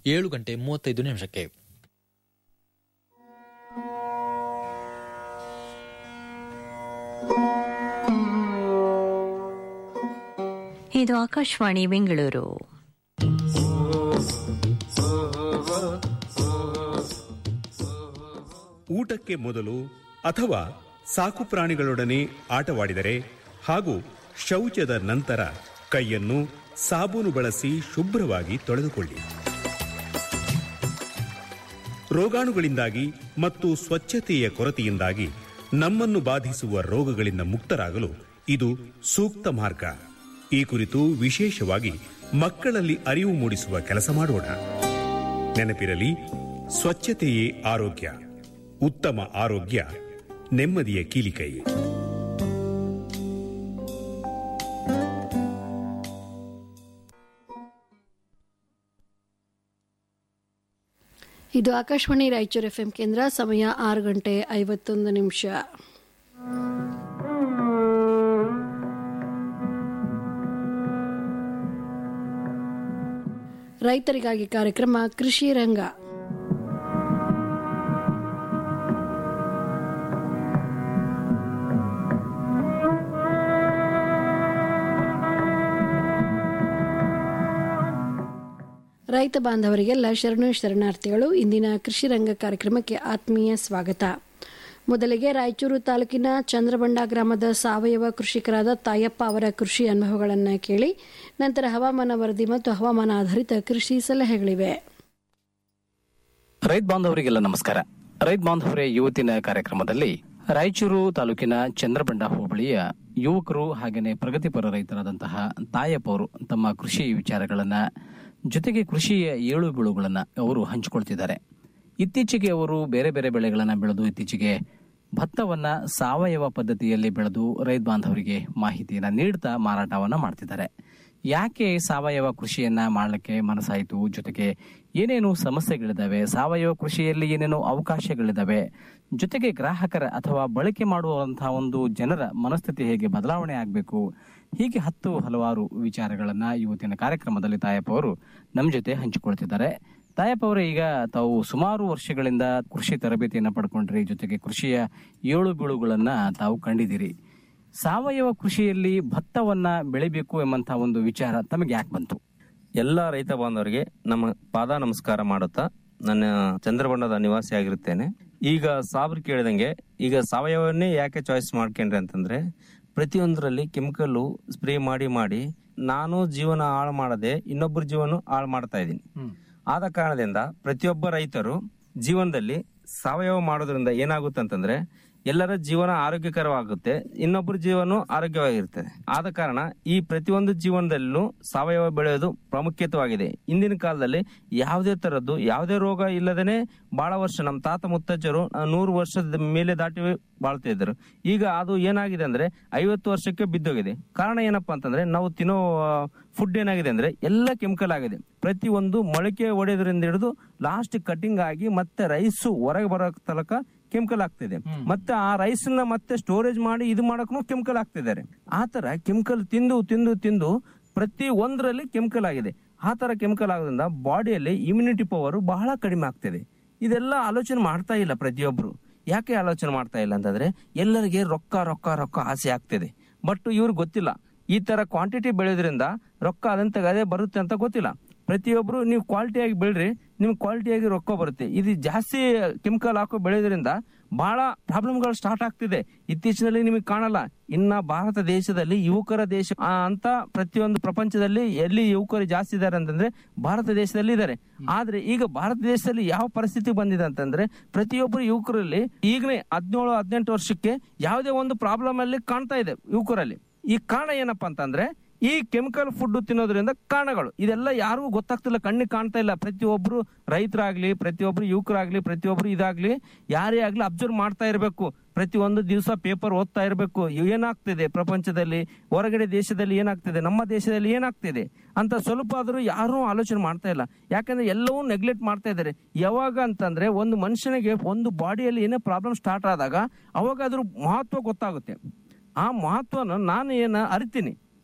ಏಳು ಗಂಟೆ ಮೂವತ್ತೈದು ನಿಮಿಷಕ್ಕೆ ಇದು ಆಕಾಶವಾಣಿ ಬೆಂಗಳೂರು ಊಟಕ್ಕೆ ಮೊದಲು ಅಥವಾ ಸಾಕು ಪ್ರಾಣಿಗಳೊಡನೆ ಆಟವಾಡಿದರೆ ಹಾಗೂ ಶೌಚದ ನಂತರ ಕೈಯನ್ನು ಸಾಬೂನು ಬಳಸಿ ಶುಭ್ರವಾಗಿ ತೊಳೆದುಕೊಳ್ಳಿ ರೋಗಾಣುಗಳಿಂದಾಗಿ ಮತ್ತು ಸ್ವಚ್ಛತೆಯ ಕೊರತೆಯಿಂದಾಗಿ ನಮ್ಮನ್ನು ಬಾಧಿಸುವ ರೋಗಗಳಿಂದ ಮುಕ್ತರಾಗಲು ಇದು ಸೂಕ್ತ ಮಾರ್ಗ ಈ ಕುರಿತು ವಿಶೇಷವಾಗಿ ಮಕ್ಕಳಲ್ಲಿ ಅರಿವು ಮೂಡಿಸುವ ಕೆಲಸ ಮಾಡೋಣ ನೆನಪಿರಲಿ ಸ್ವಚ್ಛತೆಯೇ ಆರೋಗ್ಯ ಉತ್ತಮ ಆರೋಗ್ಯ ನೆಮ್ಮದಿಯ ಕೀಲಿಕೈ ಇದು ಆಕಾಶವಾಣಿ ರಾಯಚೂರು ಎಫ್ ಕೇಂದ್ರ ಸಮಯ ಆರು ಗಂಟೆ ಐವತ್ತೊಂದು ನಿಮಿಷ ರೈತರಿಗಾಗಿ ಕಾರ್ಯಕ್ರಮ ಕೃಷಿ ರಂಗ ರೈತ ಬಾಂಧವರಿಗೆಲ್ಲ ಶರಣು ಶರಣಾರ್ಥಿಗಳು ಇಂದಿನ ಕೃಷಿ ರಂಗ ಕಾರ್ಯಕ್ರಮಕ್ಕೆ ಆತ್ಮೀಯ ಸ್ವಾಗತ ಮೊದಲಿಗೆ ರಾಯಚೂರು ತಾಲೂಕಿನ ಚಂದ್ರಬಂಡ ಗ್ರಾಮದ ಸಾವಯವ ಕೃಷಿಕರಾದ ತಾಯಪ್ಪ ಅವರ ಕೃಷಿ ಅನುಭವಗಳನ್ನು ಕೇಳಿ ನಂತರ ಹವಾಮಾನ ವರದಿ ಮತ್ತು ಹವಾಮಾನ ಆಧಾರಿತ ಕೃಷಿ ಸಲಹೆಗಳಿವೆ ರೈತ ಬಾಂಧವರಿಗೆಲ್ಲ ನಮಸ್ಕಾರ ರೈತ ಬಾಂಧವರೇ ಇವತ್ತಿನ ಕಾರ್ಯಕ್ರಮದಲ್ಲಿ ರಾಯಚೂರು ತಾಲೂಕಿನ ಚಂದ್ರಬಂಡ ಹೋಬಳಿಯ ಯುವಕರು ಹಾಗೆಯೇ ಪ್ರಗತಿಪರ ರೈತರಾದಂತಹ ತಾಯಪ್ಪ ಅವರು ತಮ್ಮ ಕೃಷಿ ವಿಚಾರಗಳನ್ನ ಜೊತೆಗೆ ಕೃಷಿಯ ಏಳು ಬೀಳುಗಳನ್ನ ಅವರು ಹಂಚಿಕೊಳ್ತಿದ್ದಾರೆ ಇತ್ತೀಚೆಗೆ ಅವರು ಬೇರೆ ಬೇರೆ ಬೆಳೆಗಳನ್ನ ಬೆಳೆದು ಇತ್ತೀಚೆಗೆ ಭತ್ತವನ್ನ ಸಾವಯವ ಪದ್ಧತಿಯಲ್ಲಿ ಬೆಳೆದು ರೈತ ಬಾಂಧವರಿಗೆ ಮಾಹಿತಿಯನ್ನ ನೀಡ್ತಾ ಮಾರಾಟವನ್ನ ಮಾಡ್ತಿದ್ದಾರೆ ಯಾಕೆ ಸಾವಯವ ಕೃಷಿಯನ್ನ ಮಾಡಲಿಕ್ಕೆ ಮನಸ್ಸಾಯಿತು ಜೊತೆಗೆ ಏನೇನು ಸಮಸ್ಯೆಗಳಿದಾವೆ ಸಾವಯವ ಕೃಷಿಯಲ್ಲಿ ಏನೇನು ಅವಕಾಶಗಳಿದಾವೆ ಜೊತೆಗೆ ಗ್ರಾಹಕರ ಅಥವಾ ಬಳಕೆ ಮಾಡುವಂತಹ ಒಂದು ಜನರ ಮನಸ್ಥಿತಿ ಹೇಗೆ ಬದಲಾವಣೆ ಆಗಬೇಕು ಹೀಗೆ ಹತ್ತು ಹಲವಾರು ವಿಚಾರಗಳನ್ನ ಇವತ್ತಿನ ಕಾರ್ಯಕ್ರಮದಲ್ಲಿ ತಾಯಪ್ಪ ಅವರು ನಮ್ಮ ಜೊತೆ ಹಂಚಿಕೊಳ್ತಿದ್ದಾರೆ ತಾಯಪ್ಪ ಅವರೇ ಈಗ ತಾವು ಸುಮಾರು ವರ್ಷಗಳಿಂದ ಕೃಷಿ ತರಬೇತಿಯನ್ನ ಪಡ್ಕೊಂಡ್ರಿ ಜೊತೆಗೆ ಕೃಷಿಯ ಏಳು ಬೀಳುಗಳನ್ನ ತಾವು ಕಂಡಿದ್ದೀರಿ ಸಾವಯವ ಕೃಷಿಯಲ್ಲಿ ಭತ್ತವನ್ನ ಬೆಳಿಬೇಕು ಎಂಬಂತಹ ಒಂದು ವಿಚಾರ ತಮಗೆ ಯಾಕೆ ಬಂತು ಎಲ್ಲ ರೈತ ಬಾಂಧವರಿಗೆ ನಮ್ಮ ಪಾದ ನಮಸ್ಕಾರ ಮಾಡುತ್ತಾ ನನ್ನ ಚಂದ್ರಬಣ್ಣದ ನಿವಾಸಿ ಆಗಿರುತ್ತೇನೆ ಈಗ ಸಾಬ್ರು ಕೇಳಿದಂಗೆ ಈಗ ಸಾವಯವನ್ನೇ ಯಾಕೆ ಚಾಯ್ಸ್ ಮಾಡ್ಕೊಂಡ್ರಿ ಅಂತಂದ್ರೆ ಪ್ರತಿಯೊಂದರಲ್ಲಿ ಕೆಮಿಕಲ್ಲು ಸ್ಪ್ರೇ ಮಾಡಿ ಮಾಡಿ ನಾನು ಜೀವನ ಹಾಳು ಮಾಡದೆ ಇನ್ನೊಬ್ಬರ ಜೀವನ ಹಾಳು ಮಾಡ್ತಾ ಇದ್ದೀನಿ ಆದ ಕಾರಣದಿಂದ ಪ್ರತಿಯೊಬ್ಬ ರೈತರು ಜೀವನದಲ್ಲಿ ಸಾವಯವ ಮಾಡೋದ್ರಿಂದ ಏನಾಗುತ್ತೆ ಅಂತಂದ್ರೆ ಎಲ್ಲರ ಜೀವನ ಆರೋಗ್ಯಕರವಾಗುತ್ತೆ ಇನ್ನೊಬ್ಬರ ಜೀವನ ಆರೋಗ್ಯವಾಗಿರ್ತದೆ ಆದ ಕಾರಣ ಈ ಪ್ರತಿಯೊಂದು ಜೀವನದಲ್ಲೂ ಸಾವಯವ ಬೆಳೆಯೋದು ಪ್ರಾಮುಖ್ಯತವಾಗಿದೆ ಇಂದಿನ ಕಾಲದಲ್ಲಿ ಯಾವುದೇ ತರದ್ದು ಯಾವುದೇ ರೋಗ ಇಲ್ಲದೇನೆ ಬಹಳ ವರ್ಷ ನಮ್ಮ ತಾತ ಮುತ್ತಜ್ಜರು ಆ, ನೂರು ವರ್ಷದ ಮೇಲೆ ದಾಟಿ ಬಾಳ್ತಾ ಇದ್ರು ಈಗ ಅದು ಏನಾಗಿದೆ ಅಂದ್ರೆ ಐವತ್ತು ವರ್ಷಕ್ಕೆ ಬಿದ್ದೋಗಿದೆ ಕಾರಣ ಏನಪ್ಪಾ ಅಂತಂದ್ರೆ ನಾವು ತಿನ್ನೋ ಫುಡ್ ಏನಾಗಿದೆ ಅಂದ್ರೆ ಎಲ್ಲ ಕೆಮಿಕಲ್ ಆಗಿದೆ ಪ್ರತಿ ಒಂದು ಮೊಳಕೆ ಹೊಡೆಯೋದ್ರಿಂದ ಹಿಡಿದು ಲಾಸ್ಟ್ ಕಟಿಂಗ್ ಆಗಿ ಮತ್ತೆ ರೈಸ್ ಹೊರಗೆ ಬರೋ ತನಕ ಕೆಮಿಕಲ್ ಆಗ್ತಿದೆ ಮತ್ತೆ ಆ ರೈಸ್ ನ ಮತ್ತೆ ಸ್ಟೋರೇಜ್ ಮಾಡಿ ಇದು ಮಾಡಕ್ಕೂ ಕೆಮಿಕಲ್ ಆಗ್ತಿದ್ದಾರೆ ಆ ತರ ಕೆಮಿಕಲ್ ತಿಂದು ತಿಂದು ತಿಂದು ಪ್ರತಿ ಒಂದರಲ್ಲಿ ಕೆಮಿಕಲ್ ಆಗಿದೆ ಆ ತರ ಕೆಮಿಕಲ್ ಆಗೋದ್ರಿಂದ ಬಾಡಿಯಲ್ಲಿ ಇಮ್ಯುನಿಟಿ ಪವರ್ ಬಹಳ ಕಡಿಮೆ ಆಗ್ತಿದೆ ಇದೆಲ್ಲ ಆಲೋಚನೆ ಮಾಡ್ತಾ ಇಲ್ಲ ಪ್ರತಿಯೊಬ್ರು ಯಾಕೆ ಆಲೋಚನೆ ಮಾಡ್ತಾ ಇಲ್ಲ ಅಂತಂದ್ರೆ ಎಲ್ಲರಿಗೆ ರೊಕ್ಕ ರೊಕ್ಕ ರೊಕ್ಕ ಆಸೆ ಆಗ್ತಿದೆ ಬಟ್ ಇವ್ರಿಗೆ ಗೊತ್ತಿಲ್ಲ ಈ ತರ ಕ್ವಾಂಟಿಟಿ ಬೆಳೆಯೋದ್ರಿಂದ ರೊಕ್ಕ ಅದಂತ ಅದೇ ಬರುತ್ತೆ ಅಂತ ಗೊತ್ತಿಲ್ಲ ಪ್ರತಿಯೊಬ್ರು ನೀವು ಕ್ವಾಲಿಟಿಯಾಗಿ ಬೆಳ್ರಿ ನಿಮ್ಗೆ ಕ್ವಾಲಿಟಿಯಾಗಿ ರೊಕ್ಕ ಬರುತ್ತೆ ಇದು ಜಾಸ್ತಿ ಕೆಮಿಕಲ್ ಹಾಕೋ ಬೆಳೆಯೋದ್ರಿಂದ ಬಹಳ ಪ್ರಾಬ್ಲಮ್ಗಳು ಸ್ಟಾರ್ಟ್ ಆಗ್ತಿದೆ ಇತ್ತೀಚಿನಲ್ಲಿ ನಿಮಗೆ ಕಾಣಲ್ಲ ಇನ್ನ ಭಾರತ ದೇಶದಲ್ಲಿ ಯುವಕರ ದೇಶ ಆ, ಅಂತ ಪ್ರತಿಯೊಂದು ಪ್ರಪಂಚದಲ್ಲಿ ಎಲ್ಲಿ ಯುವಕರು ಜಾಸ್ತಿ ಇದ್ದಾರೆ ಅಂತಂದ್ರೆ ಭಾರತ ದೇಶದಲ್ಲಿ ಇದ್ದಾರೆ ಆದ್ರೆ ಈಗ ಭಾರತ ದೇಶದಲ್ಲಿ ಯಾವ ಪರಿಸ್ಥಿತಿ ಬಂದಿದೆ ಅಂತಂದ್ರೆ ಪ್ರತಿಯೊಬ್ಬರು ಯುವಕರಲ್ಲಿ ಈಗಲೇ ಹದಿನೇಳು ಹದಿನೆಂಟು ವರ್ಷಕ್ಕೆ ಯಾವುದೇ ಒಂದು ಪ್ರಾಬ್ಲಮ್ ಅಲ್ಲಿ ಕಾಣ್ತಾ ಇದೆ ಯುವಕರಲ್ಲಿ ಈ ಕಾರಣ ಏನಪ್ಪಾ ಅಂತಂದ್ರೆ ಈ ಕೆಮಿಕಲ್ ಫುಡ್ ತಿನ್ನೋದ್ರಿಂದ ಕಾರಣಗಳು ಇದೆಲ್ಲ ಯಾರಿಗೂ ಗೊತ್ತಾಗ್ತಿಲ್ಲ ಕಣ್ಣಿಗೆ ಕಾಣ್ತಾ ಇಲ್ಲ ಪ್ರತಿಯೊಬ್ರು ರೈತರಾಗ್ಲಿ ಪ್ರತಿಯೊಬ್ರು ಯುವಕರಾಗ್ಲಿ ಪ್ರತಿಯೊಬ್ರು ಇದಾಗ್ಲಿ ಯಾರೇ ಆಗ್ಲಿ ಅಬ್ಸರ್ವ್ ಮಾಡ್ತಾ ಇರಬೇಕು ಪ್ರತಿಯೊಂದು ದಿವಸ ಪೇಪರ್ ಓದ್ತಾ ಇರಬೇಕು ಏನಾಗ್ತಿದೆ ಪ್ರಪಂಚದಲ್ಲಿ ಹೊರಗಡೆ ದೇಶದಲ್ಲಿ ಏನಾಗ್ತಿದೆ ನಮ್ಮ ದೇಶದಲ್ಲಿ ಏನಾಗ್ತಿದೆ ಅಂತ ಸ್ವಲ್ಪ ಆದ್ರೂ ಯಾರೂ ಆಲೋಚನೆ ಮಾಡ್ತಾ ಇಲ್ಲ ಯಾಕಂದ್ರೆ ಎಲ್ಲವೂ ನೆಗ್ಲೆಕ್ಟ್ ಮಾಡ್ತಾ ಇದ್ದಾರೆ ಯಾವಾಗ ಅಂತಂದ್ರೆ ಒಂದು ಮನುಷ್ಯನಿಗೆ ಒಂದು ಬಾಡಿಯಲ್ಲಿ ಏನೇ ಪ್ರಾಬ್ಲಮ್ ಸ್ಟಾರ್ಟ್ ಆದಾಗ ಅವಾಗ ಅದ್ರ ಮಹತ್ವ ಗೊತ್ತಾಗುತ್ತೆ ಆ ಮಹತ್ವನ ನಾನು ಏನ ಅರಿತೀನಿ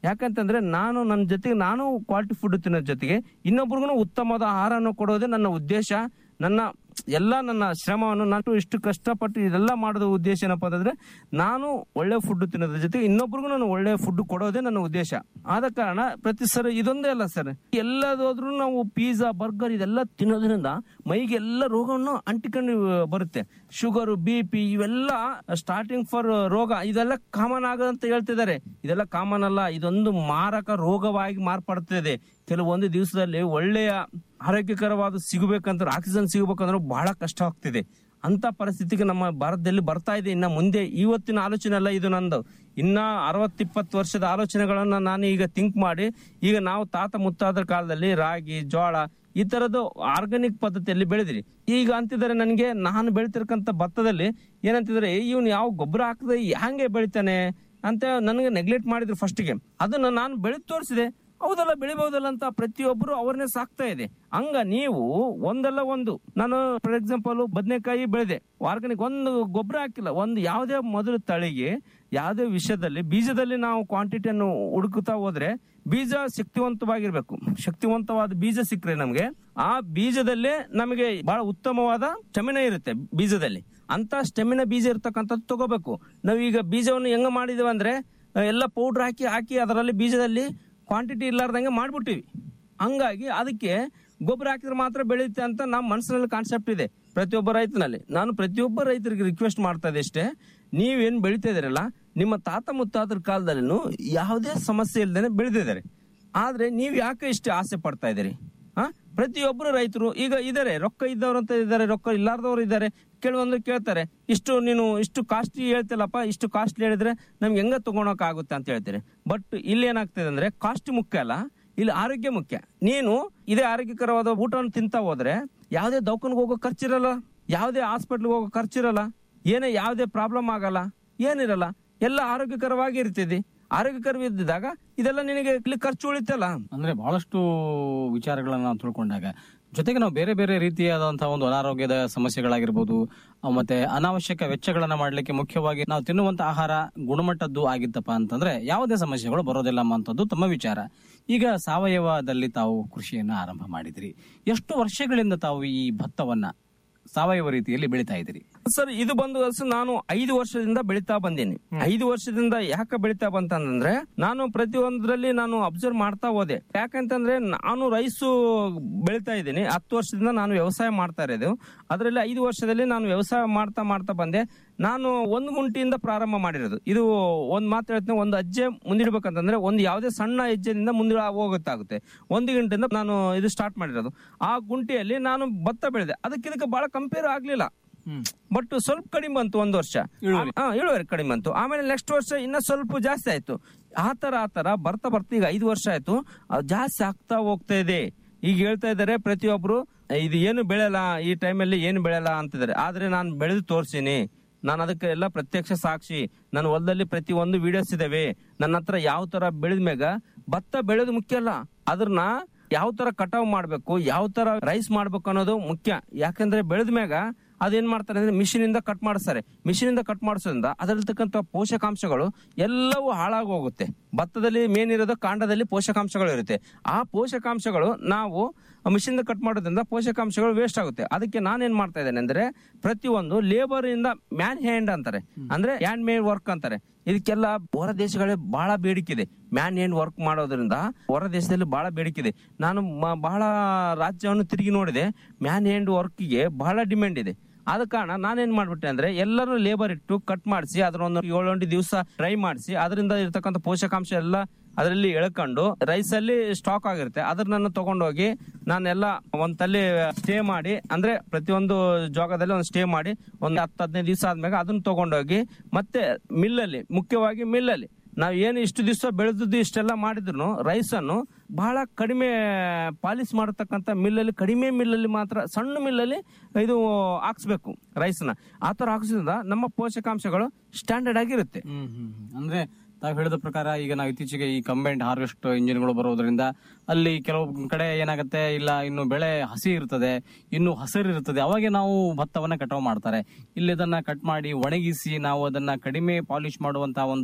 ಯಾಕಂತಂದ್ರೆ ನಾನು ನನ್ನ ಜೊತೆಗೆ ನಾನು ಕ್ವಾಲಿಟಿ ಫುಡ್ ತಿನ್ನೋದ್ ಜೊತೆಗೆ ಇನ್ನೊಬ್ರಿಗೂ ಉತ್ತಮವಾದ ಆಹಾರವನ್ನು ಕೊಡೋದೇ ನನ್ನ ಉದ್ದೇಶ ನನ್ನ ಎಲ್ಲ ನನ್ನ ಶ್ರಮವನ್ನು ನಾನು ಇಷ್ಟು ಕಷ್ಟಪಟ್ಟು ಇದೆಲ್ಲ ಮಾಡೋದು ಉದ್ದೇಶ ಏನಪ್ಪ ಅಂತಂದ್ರೆ ನಾನು ಒಳ್ಳೆ ಫುಡ್ ತಿನ್ನೋದ್ರ ಜೊತೆಗೆ ಇನ್ನೊಬ್ರಿಗೂ ನಾನು ಒಳ್ಳೆ ಫುಡ್ ಕೊಡೋದೇ ನನ್ನ ಉದ್ದೇಶ ಆದ ಕಾರಣ ಪ್ರತಿ ಸರ್ ಇದೊಂದೇ ಅಲ್ಲ ಸರ್ ಎಲ್ಲದೋದ್ರೂ ನಾವು ಪಿಜ್ಜಾ ಬರ್ಗರ್ ಇದೆಲ್ಲ ತಿನ್ನೋದ್ರಿಂದ ಮೈಗೆ ಎಲ್ಲ ರೋಗವನ್ನು ಅಂಟಿಕೊಂಡು ಬರುತ್ತೆ ಶುಗರ್ ಬಿ ಪಿ ಇವೆಲ್ಲ ಸ್ಟಾರ್ಟಿಂಗ್ ಫಾರ್ ರೋಗ ಇದೆಲ್ಲ ಕಾಮನ್ ಆಗದಂತ ಹೇಳ್ತಿದ್ದಾರೆ ಇದೆಲ್ಲ ಕಾಮನ್ ಅಲ್ಲ ಇದೊಂದು ಮಾರಕ ರೋಗವಾಗಿ ಮಾರ್ಪಡ್ತಿದೆ ಕೆಲವೊಂದು ದಿವಸದಲ್ಲಿ ಒಳ್ಳೆಯ ಆರೋಗ್ಯಕರವಾದ ಸಿಗಬೇಕಂದ್ರೆ ಆಕ್ಸಿಜನ್ ಸಿಗಬೇಕಂದ್ರೆ ಬಹಳ ಕಷ್ಟ ಆಗ್ತಿದೆ ಅಂತ ಪರಿಸ್ಥಿತಿಗೆ ನಮ್ಮ ಭಾರತದಲ್ಲಿ ಬರ್ತಾ ಇದೆ ಇನ್ನ ಮುಂದೆ ಇವತ್ತಿನ ಆಲೋಚನೆ ಅಲ್ಲ ಇದು ನಂದು ಇನ್ನ ಅರವತ್ತಿಪ್ಪತ್ತು ವರ್ಷದ ಆಲೋಚನೆಗಳನ್ನ ನಾನು ಈಗ ಥಿಂಕ್ ಮಾಡಿ ಈಗ ನಾವು ತಾತ ಮುತ್ತಾದ್ರ ಕಾಲದಲ್ಲಿ ರಾಗಿ ಜೋಳ ಈ ತರದ್ದು ಆರ್ಗಾನಿಕ್ ಪದ್ಧತಿಯಲ್ಲಿ ಬೆಳೆದಿರಿ ಈಗ ಅಂತಿದ್ದಾರೆ ನನಗೆ ನಾನು ಬೆಳಿತಿರ್ಕಂತ ಭತ್ತದಲ್ಲಿ ಏನಂತಿದ್ದಾರೆ ಇವನು ಯಾವ ಗೊಬ್ಬರ ಹಾಕದೆ ಹಂಗೆ ಬೆಳಿತಾನೆ ಅಂತ ನನಗೆ ನೆಗ್ಲೆಕ್ಟ್ ಮಾಡಿದ್ರು ಫಸ್ಟ್ಗೆ ಅದನ್ನ ನಾನು ಬೆಳೆದು ತೋರಿಸಿದೆ ಹೌದಲ್ಲ ಬೆಳಿಬಹುದಲ್ಲ ಅಂತ ಪ್ರತಿಯೊಬ್ಬರು ಅವ್ರನ್ನೇ ಸಾಕ್ತಾ ಇದೆ ಹಂಗ ನೀವು ಒಂದಲ್ಲ ಒಂದು ನಾನು ಫಾರ್ ಎಕ್ಸಾಂಪಲ್ ಬದನೆಕಾಯಿ ಬೆಳೆದೆ ಆರ್ಗಾನಿಕ್ ಒಂದು ಗೊಬ್ಬರ ಹಾಕಿಲ್ಲ ಒಂದು ಯಾವುದೇ ಮೊದಲು ತಳಿಗೆ ಯಾವುದೇ ವಿಷಯದಲ್ಲಿ ಬೀಜದಲ್ಲಿ ನಾವು ಕ್ವಾಂಟಿಟಿಯನ್ನು ಹುಡುಕುತ್ತಾ ಹೋದ್ರೆ ಬೀಜ ಶಕ್ತಿವಂತವಾಗಿರ್ಬೇಕು ಶಕ್ತಿವಂತವಾದ ಬೀಜ ಸಿಕ್ಕರೆ ನಮಗೆ ಆ ಬೀಜದಲ್ಲೇ ನಮಗೆ ಬಹಳ ಉತ್ತಮವಾದ ಸ್ಟೆಮಿನ ಇರುತ್ತೆ ಬೀಜದಲ್ಲಿ ಅಂತ ಸ್ಟೆಮಿನ ಬೀಜ ಇರ್ತಕ್ಕಂಥದ್ದು ತಗೋಬೇಕು ನಾವೀಗ ಬೀಜವನ್ನು ಹೆಂಗ ಮಾಡಿದೇವೆ ಅಂದ್ರೆ ಎಲ್ಲ ಪೌಡ್ರ್ ಹಾಕಿ ಹಾಕಿ ಅದರಲ್ಲಿ ಬೀಜದಲ್ಲಿ ಕ್ವಾಂಟಿಟಿ ಇರ್ಲಾರ್ದಂಗೆ ಮಾಡ್ಬಿಟ್ಟಿವಿ ಹಂಗಾಗಿ ಅದಕ್ಕೆ ಗೊಬ್ಬರ ಹಾಕಿದ್ರೆ ಮಾತ್ರ ಬೆಳೆಯುತ್ತೆ ಅಂತ ನಮ್ಮ ಮನಸ್ಸಿನಲ್ಲಿ ಕಾನ್ಸೆಪ್ಟ್ ಇದೆ ಪ್ರತಿಯೊಬ್ಬ ರೈತನಲ್ಲಿ ನಾನು ಪ್ರತಿಯೊಬ್ಬ ರೈತರಿಗೆ ರಿಕ್ವೆಸ್ಟ್ ಮಾಡ್ತಾ ಇದ್ದೆ ಅಷ್ಟೇ ನೀವೇನ್ ಬೆಳಿತಾ ಇದೀರಲ್ಲ ನಿಮ್ಮ ತಾತ ಮುತ್ತಾತರ ಕಾಲದಲ್ಲೂ ಯಾವುದೇ ಸಮಸ್ಯೆ ಇಲ್ದೇನೆ ಬೆಳೆದಿದ್ದಾರೆ ಆದ್ರೆ ನೀವ್ ಯಾಕೆ ಇಷ್ಟು ಆಸೆ ಪಡ್ತಾ ಇದ್ದೀರಿ ಹಾ ಪ್ರತಿಯೊಬ್ಬರು ರೈತರು ಈಗ ಇದಾರೆ ರೊಕ್ಕ ಇದ್ದವ್ರು ಅಂತ ಇದ್ದಾರೆ ರೊಕ್ಕ ಇಲ್ಲಾರ್ದವ್ರು ಇದ್ದಾರೆ ಕೆಲವೊಂದು ಕೇಳ್ತಾರೆ ಇಷ್ಟು ನೀನು ಇಷ್ಟು ಕಾಸ್ಟ್ಲಿ ಹೇಳ್ತಿಲ್ಲಪ್ಪ ಇಷ್ಟು ಕಾಸ್ಟ್ಲಿ ಹೇಳಿದ್ರೆ ನಮ್ಗೆ ಹೆಂಗ ತಗೊಳಕ್ ಆಗುತ್ತೆ ಅಂತ ಹೇಳ್ತೀರಿ ಬಟ್ ಇಲ್ಲಿ ಏನಾಗ್ತದೆ ಅಂದ್ರೆ ಕಾಸ್ಟ್ ಮುಖ್ಯ ಅಲ್ಲ ಇಲ್ಲಿ ಆರೋಗ್ಯ ಮುಖ್ಯ ನೀನು ಇದೇ ಆರೋಗ್ಯಕರವಾದ ಊಟವನ್ನು ತಿಂತಾ ಹೋದ್ರೆ ಯಾವುದೇ ದವಾಖಾನ್ಗೆ ಹೋಗೋ ಖರ್ಚಿರಲ್ಲ ಯಾವುದೇ ಹಾಸ್ಪಿಟ್ಲ್ಗೆ ಹೋಗೋ ಖರ್ಚಿರಲ್ಲ ಏನೇ ಯಾವುದೇ ಪ್ರಾಬ್ಲಮ್ ಆಗಲ್ಲ ಏನಿರಲ್ಲ ಎಲ್ಲ ಆರೋಗ್ಯಕರವಾಗಿ ಇರ್ತಿದೆ ಆರೋಗ್ಯಕರವಿದ್ದಾಗ ಇದೆಲ್ಲ ನಿನಗೆ ಇಲ್ಲಿ ಖರ್ಚು ಉಳಿತಲ್ಲ ಅಂದ್ರೆ ಬಹಳಷ್ಟು ವಿಚಾರಗಳನ್ನ ನಾವು ತಿಳ್ಕೊಂಡಾಗ ಜೊತೆಗೆ ನಾವು ಬೇರೆ ಬೇರೆ ರೀತಿಯಾದಂತಹ ಒಂದು ಅನಾರೋಗ್ಯದ ಸಮಸ್ಯೆಗಳಾಗಿರ್ಬೋದು ಅಹ್ ಮತ್ತೆ ಅನಾವಶ್ಯಕ ವೆಚ್ಚಗಳನ್ನ ಮಾಡ್ಲಿಕ್ಕೆ ಮುಖ್ಯವಾಗಿ ನಾವು ತಿನ್ನುವಂತ ಆಹಾರ ಗುಣಮಟ್ಟದ್ದು ಆಗಿತ್ತಪ್ಪ ಅಂತಂದ್ರೆ ಯಾವುದೇ ಸಮಸ್ಯೆಗಳು ಬರೋದಿಲ್ಲ ಅನ್ನೋಂಥದ್ದು ತಮ್ಮ ವಿಚಾರ ಈಗ ಸಾವಯವದಲ್ಲಿ ತಾವು ಕೃಷಿಯನ್ನ ಆರಂಭ ಮಾಡಿದ್ರಿ ಎಷ್ಟು ವರ್ಷಗಳಿಂದ ತಾವು ಈ ಭತ್ತವನ್ನ ಸಾವಯವ ರೀತಿಯಲ್ಲಿ ಬೆಳಿತಾ ಇದ್ದೀರಿ ಸರ್ ಇದು ಬಂದು ಸರ್ ನಾನು ಐದು ವರ್ಷದಿಂದ ಬೆಳಿತಾ ಬಂದೀನಿ ಐದು ವರ್ಷದಿಂದ ಯಾಕೆ ಬೆಳಿತಾ ಬಂತಂದ್ರೆ ನಾನು ಪ್ರತಿಯೊಂದರಲ್ಲಿ ನಾನು ಅಬ್ಸರ್ವ್ ಮಾಡ್ತಾ ಹೋದೆ ಯಾಕಂತಂದ್ರೆ ನಾನು ರೈಸು ಬೆಳಿತಾ ಇದ್ದೀನಿ ಹತ್ತು ವರ್ಷದಿಂದ ನಾನು ವ್ಯವಸಾಯ ಮಾಡ್ತಾ ಇರೋದು ಅದರಲ್ಲಿ ಐದು ವರ್ಷದಲ್ಲಿ ನಾನು ವ್ಯವಸಾಯ ಮಾಡ್ತಾ ಮಾಡ್ತಾ ಬಂದೆ ನಾನು ಒಂದು ಗುಂಟಿಯಿಂದ ಪ್ರಾರಂಭ ಮಾಡಿರೋದು ಇದು ಒಂದ್ ಮಾತು ಹೇಳ್ತೀನಿ ಒಂದು ಅಜ್ಜೆ ಮುಂದಿಡ್ಬೇಕಂತಂದ್ರೆ ಒಂದು ಯಾವುದೇ ಸಣ್ಣ ಹೆಜ್ಜೆಯಿಂದ ಮುಂದೆ ಹೋಗುತ್ತಾಗುತ್ತೆ ಒಂದು ಗಂಟೆಯಿಂದ ನಾನು ಇದು ಸ್ಟಾರ್ಟ್ ಮಾಡಿರೋದು ಆ ಗುಂಟಿಯಲ್ಲಿ ನಾನು ಭತ್ತ ಬೆಳೆದೆ ಅದಕ್ಕೆ ಇದಕ್ಕೆ ಬಹಳ ಕಂಪೇರ್ ಆಗ್ಲಿಲ್ಲ ಬಟ್ ಸ್ವಲ್ಪ ಕಡಿಮೆ ಬಂತು ಒಂದು ವರ್ಷ ಹಾ, ಇಳುವರಿ ಕಡಿಮೆ ಬಂತು ಆಮೇಲೆ ನೆಕ್ಸ್ಟ್ ವರ್ಷ ಇನ್ನ ಸ್ವಲ್ಪ ಜಾಸ್ತಿ ಆಯ್ತು ಆ ತರ ಆ ತರ ಬರ್ತಾ ಬರ್ತಾ ಈಗ ಐದು ವರ್ಷ ಆಯ್ತು ಅದು ಜಾಸ್ತಿ ಆಗ್ತಾ ಹೋಗ್ತಾ ಇದೆ ಈಗ ಹೇಳ್ತಾ ಇದ್ದಾರೆ ಪ್ರತಿಯೊಬ್ರು ಇದು ಏನು ಬೆಳೆಯಲ್ಲ ಈ ಟೈಮಲ್ಲಿ ಏನು ಬೆಳೆಯಲ್ಲ ಅಂತಿದ್ದಾರೆ ಆದ್ರೆ ನಾನು ಬೆಳೆದು ತೋರ್ಸಿನಿ ನಾನು ಅದಕ್ಕೆ ಎಲ್ಲ ಪ್ರತ್ಯಕ್ಷ ಸಾಕ್ಷಿ ನನ್ನ ಹೊಲದಲ್ಲಿ ಪ್ರತಿ ಒಂದು ವಿಡಿಯೋಸ್ ಇದಾವೆ ನನ್ನ ಹತ್ರ ಯಾವ ತರ ಬೆಳೆದ ಮ್ಯಾಗ ಭತ್ತ ಬೆಳೆದು ಮುಖ್ಯ ಅಲ್ಲ ಅದನ್ನ ಯಾವ ತರ ಕಟಾವ್ ಮಾಡ್ಬೇಕು ಯಾವ ತರ ರೈಸ್ ಮಾಡ್ಬೇಕು ಅನ್ನೋದು ಮುಖ್ಯ ಯಾಕಂದ್ರೆ ಬೆಳೆದ ಮ್ಯಾಗ ಅದೇನ್ ಮಾಡ್ತಾರೆ ಅಂದ್ರೆ ಮಿಷಿನ್ ಇಂದ ಕಟ್ ಮಾಡಿಸ್ತಾರೆ ಮಿಷಿನ್ ಇಂದ ಕಟ್ ಮಾಡಿಸೋದ್ರಿಂದ ಅದರಲ್ಲಿರ್ತಕ್ಕಂಥ ಪೋಷಕಾಂಶಗಳು ಎಲ್ಲವೂ ಹಾಳಾಗಿ ಹೋಗುತ್ತೆ ಭತ್ತದಲ್ಲಿ ಮೇನ್ ಇರೋದು ಕಾಂಡದಲ್ಲಿ ಪೋಷಕಾಂಶಗಳು ಇರುತ್ತೆ ಆ ಪೋಷಕಾಂಶಗಳು ನಾವು ಮಿಷಿನ್ ಕಟ್ ಮಾಡೋದ್ರಿಂದ ಪೋಷಕಾಂಶಗಳು ವೇಸ್ಟ್ ಆಗುತ್ತೆ ಅದಕ್ಕೆ ನಾನೇನ್ ಮಾಡ್ತಾ ಇದ್ದೇನೆ ಅಂದ್ರೆ ಪ್ರತಿಯೊಂದು ಲೇಬರ್ ಇಂದ ಮ್ಯಾನ್ ಹ್ಯಾಂಡ್ ಅಂತಾರೆ ಅಂದ್ರೆ ಹ್ಯಾಂಡ್ ಮೇಡ್ ವರ್ಕ್ ಅಂತಾರೆ ಇದಕ್ಕೆಲ್ಲ ಹೊರ ದೇಶಗಳೇ ಬಹಳ ಬೇಡಿಕೆ ಇದೆ ಮ್ಯಾನ್ ಹ್ಯಾಂಡ್ ವರ್ಕ್ ಮಾಡೋದ್ರಿಂದ ಹೊರ ದೇಶದಲ್ಲಿ ಬಹಳ ಬೇಡಿಕೆ ಇದೆ ನಾನು ಮ- ಬಹಳ ರಾಜ್ಯವನ್ನು ತಿರುಗಿ ನೋಡಿದೆ ಮ್ಯಾನ್ ಹ್ಯಾಂಡ್ ವರ್ಕ್ಗೆ ಬಹಳ ಡಿಮ್ಯಾಂಡ್ ಇದೆ ಆದ ಕಾರಣ ನಾನೇನ್ ಮಾಡ್ಬಿಟ್ಟೆ ಅಂದ್ರೆ ಎಲ್ಲರೂ ಲೇಬರ್ ಇಟ್ಟು ಕಟ್ ಮಾಡಿಸಿ ಅದರ ಒಂದು ಏಳೆಂಟು ದಿವಸ ಡ್ರೈ ಮಾಡಿಸಿ ಅದರಿಂದ ಇರ್ತಕ್ಕಂಥ ಪೋಷಕಾಂಶ ಎಲ್ಲ ಅದರಲ್ಲಿ ಎಳ್ಕೊಂಡು ರೈಸ್ ಅಲ್ಲಿ ಸ್ಟಾಕ್ ಆಗಿರುತ್ತೆ ಅದನ್ನ ತಗೊಂಡೋಗಿ ನಾನೆಲ್ಲ ಒಂದ್ ತಲ್ಲಿ ಸ್ಟೇ ಮಾಡಿ ಅಂದ್ರೆ ಪ್ರತಿಯೊಂದು ಜಾಗದಲ್ಲಿ ಒಂದು ಸ್ಟೇ ಮಾಡಿ ಒಂದು ಹತ್ತು ಹದಿನೈದು ದಿವಸ ಆದ್ಮೇಲೆ ಅದನ್ನ ತಗೊಂಡೋಗಿ ಮತ್ತೆ ಮಿಲ್ಲಲ್ಲಿ ಮುಖ್ಯವಾಗಿ ಮಿಲ್ಲಲ್ಲಿ ನಾವ್ ಏನು ಇಷ್ಟು ದಿವಸ ಬೆಳೆದದ್ದು ಇಷ್ಟೆಲ್ಲ ಮಾಡಿದ್ರು ರೈಸ್ ಅನ್ನು ಬಹಳ ಕಡಿಮೆ ಪಾಲಿಸ್ ಮಾಡತಕ್ಕಂತ ಮಿಲ್ಲಲ್ಲಿ ಕಡಿಮೆ ಮಿಲ್ಲಲ್ಲಿ ಮಾತ್ರ ಸಣ್ಣ ಮಿಲ್ಲಲ್ಲಿ ಇದು ಹಾಕ್ಸ್ಬೇಕು ರೈಸ್ನ ಆ ತರ ಹಾಕ್ಸೋದ್ರಿಂದ ನಮ್ಮ ಪೋಷಕಾಂಶಗಳು ಸ್ಟ್ಯಾಂಡರ್ಡ್ ಆಗಿರುತ್ತೆ ಅಂದ್ರೆ ತಾವು ಹೇಳಿದ ಪ್ರಕಾರ ಈಗ ನಾವು ಇತ್ತೀಚೆಗೆ ಈ ಕಂಬೈಂಡ್ ಹಾರ್ವೆಸ್ಟ್ ಇಂಜಿನ್ಗಳು ಬರೋದ್ರಿಂದ ಅಲ್ಲಿ ಕೆಲವು ಕಡೆ ಏನಾಗುತ್ತೆ ಇಲ್ಲ ಇನ್ನು ಬೆಳೆ ಹಸಿ ಇರ್ತದೆ ಇನ್ನು ಹಸಿರು ಇರ್ತದೆ ಅವಾಗೆ ನಾವು ಭತ್ತವನ್ನ ಕಟಾವು ಮಾಡ್ತಾರೆ ಇಲ್ಲಿ ಅದನ್ನ ಕಟ್ ಮಾಡಿ ಒಣಗಿಸಿ ನಾವು ಅದನ್ನ ಕಡಿಮೆ ಪಾಲಿಶ್ ಮಾಡುವಂತಹ ಒಂದು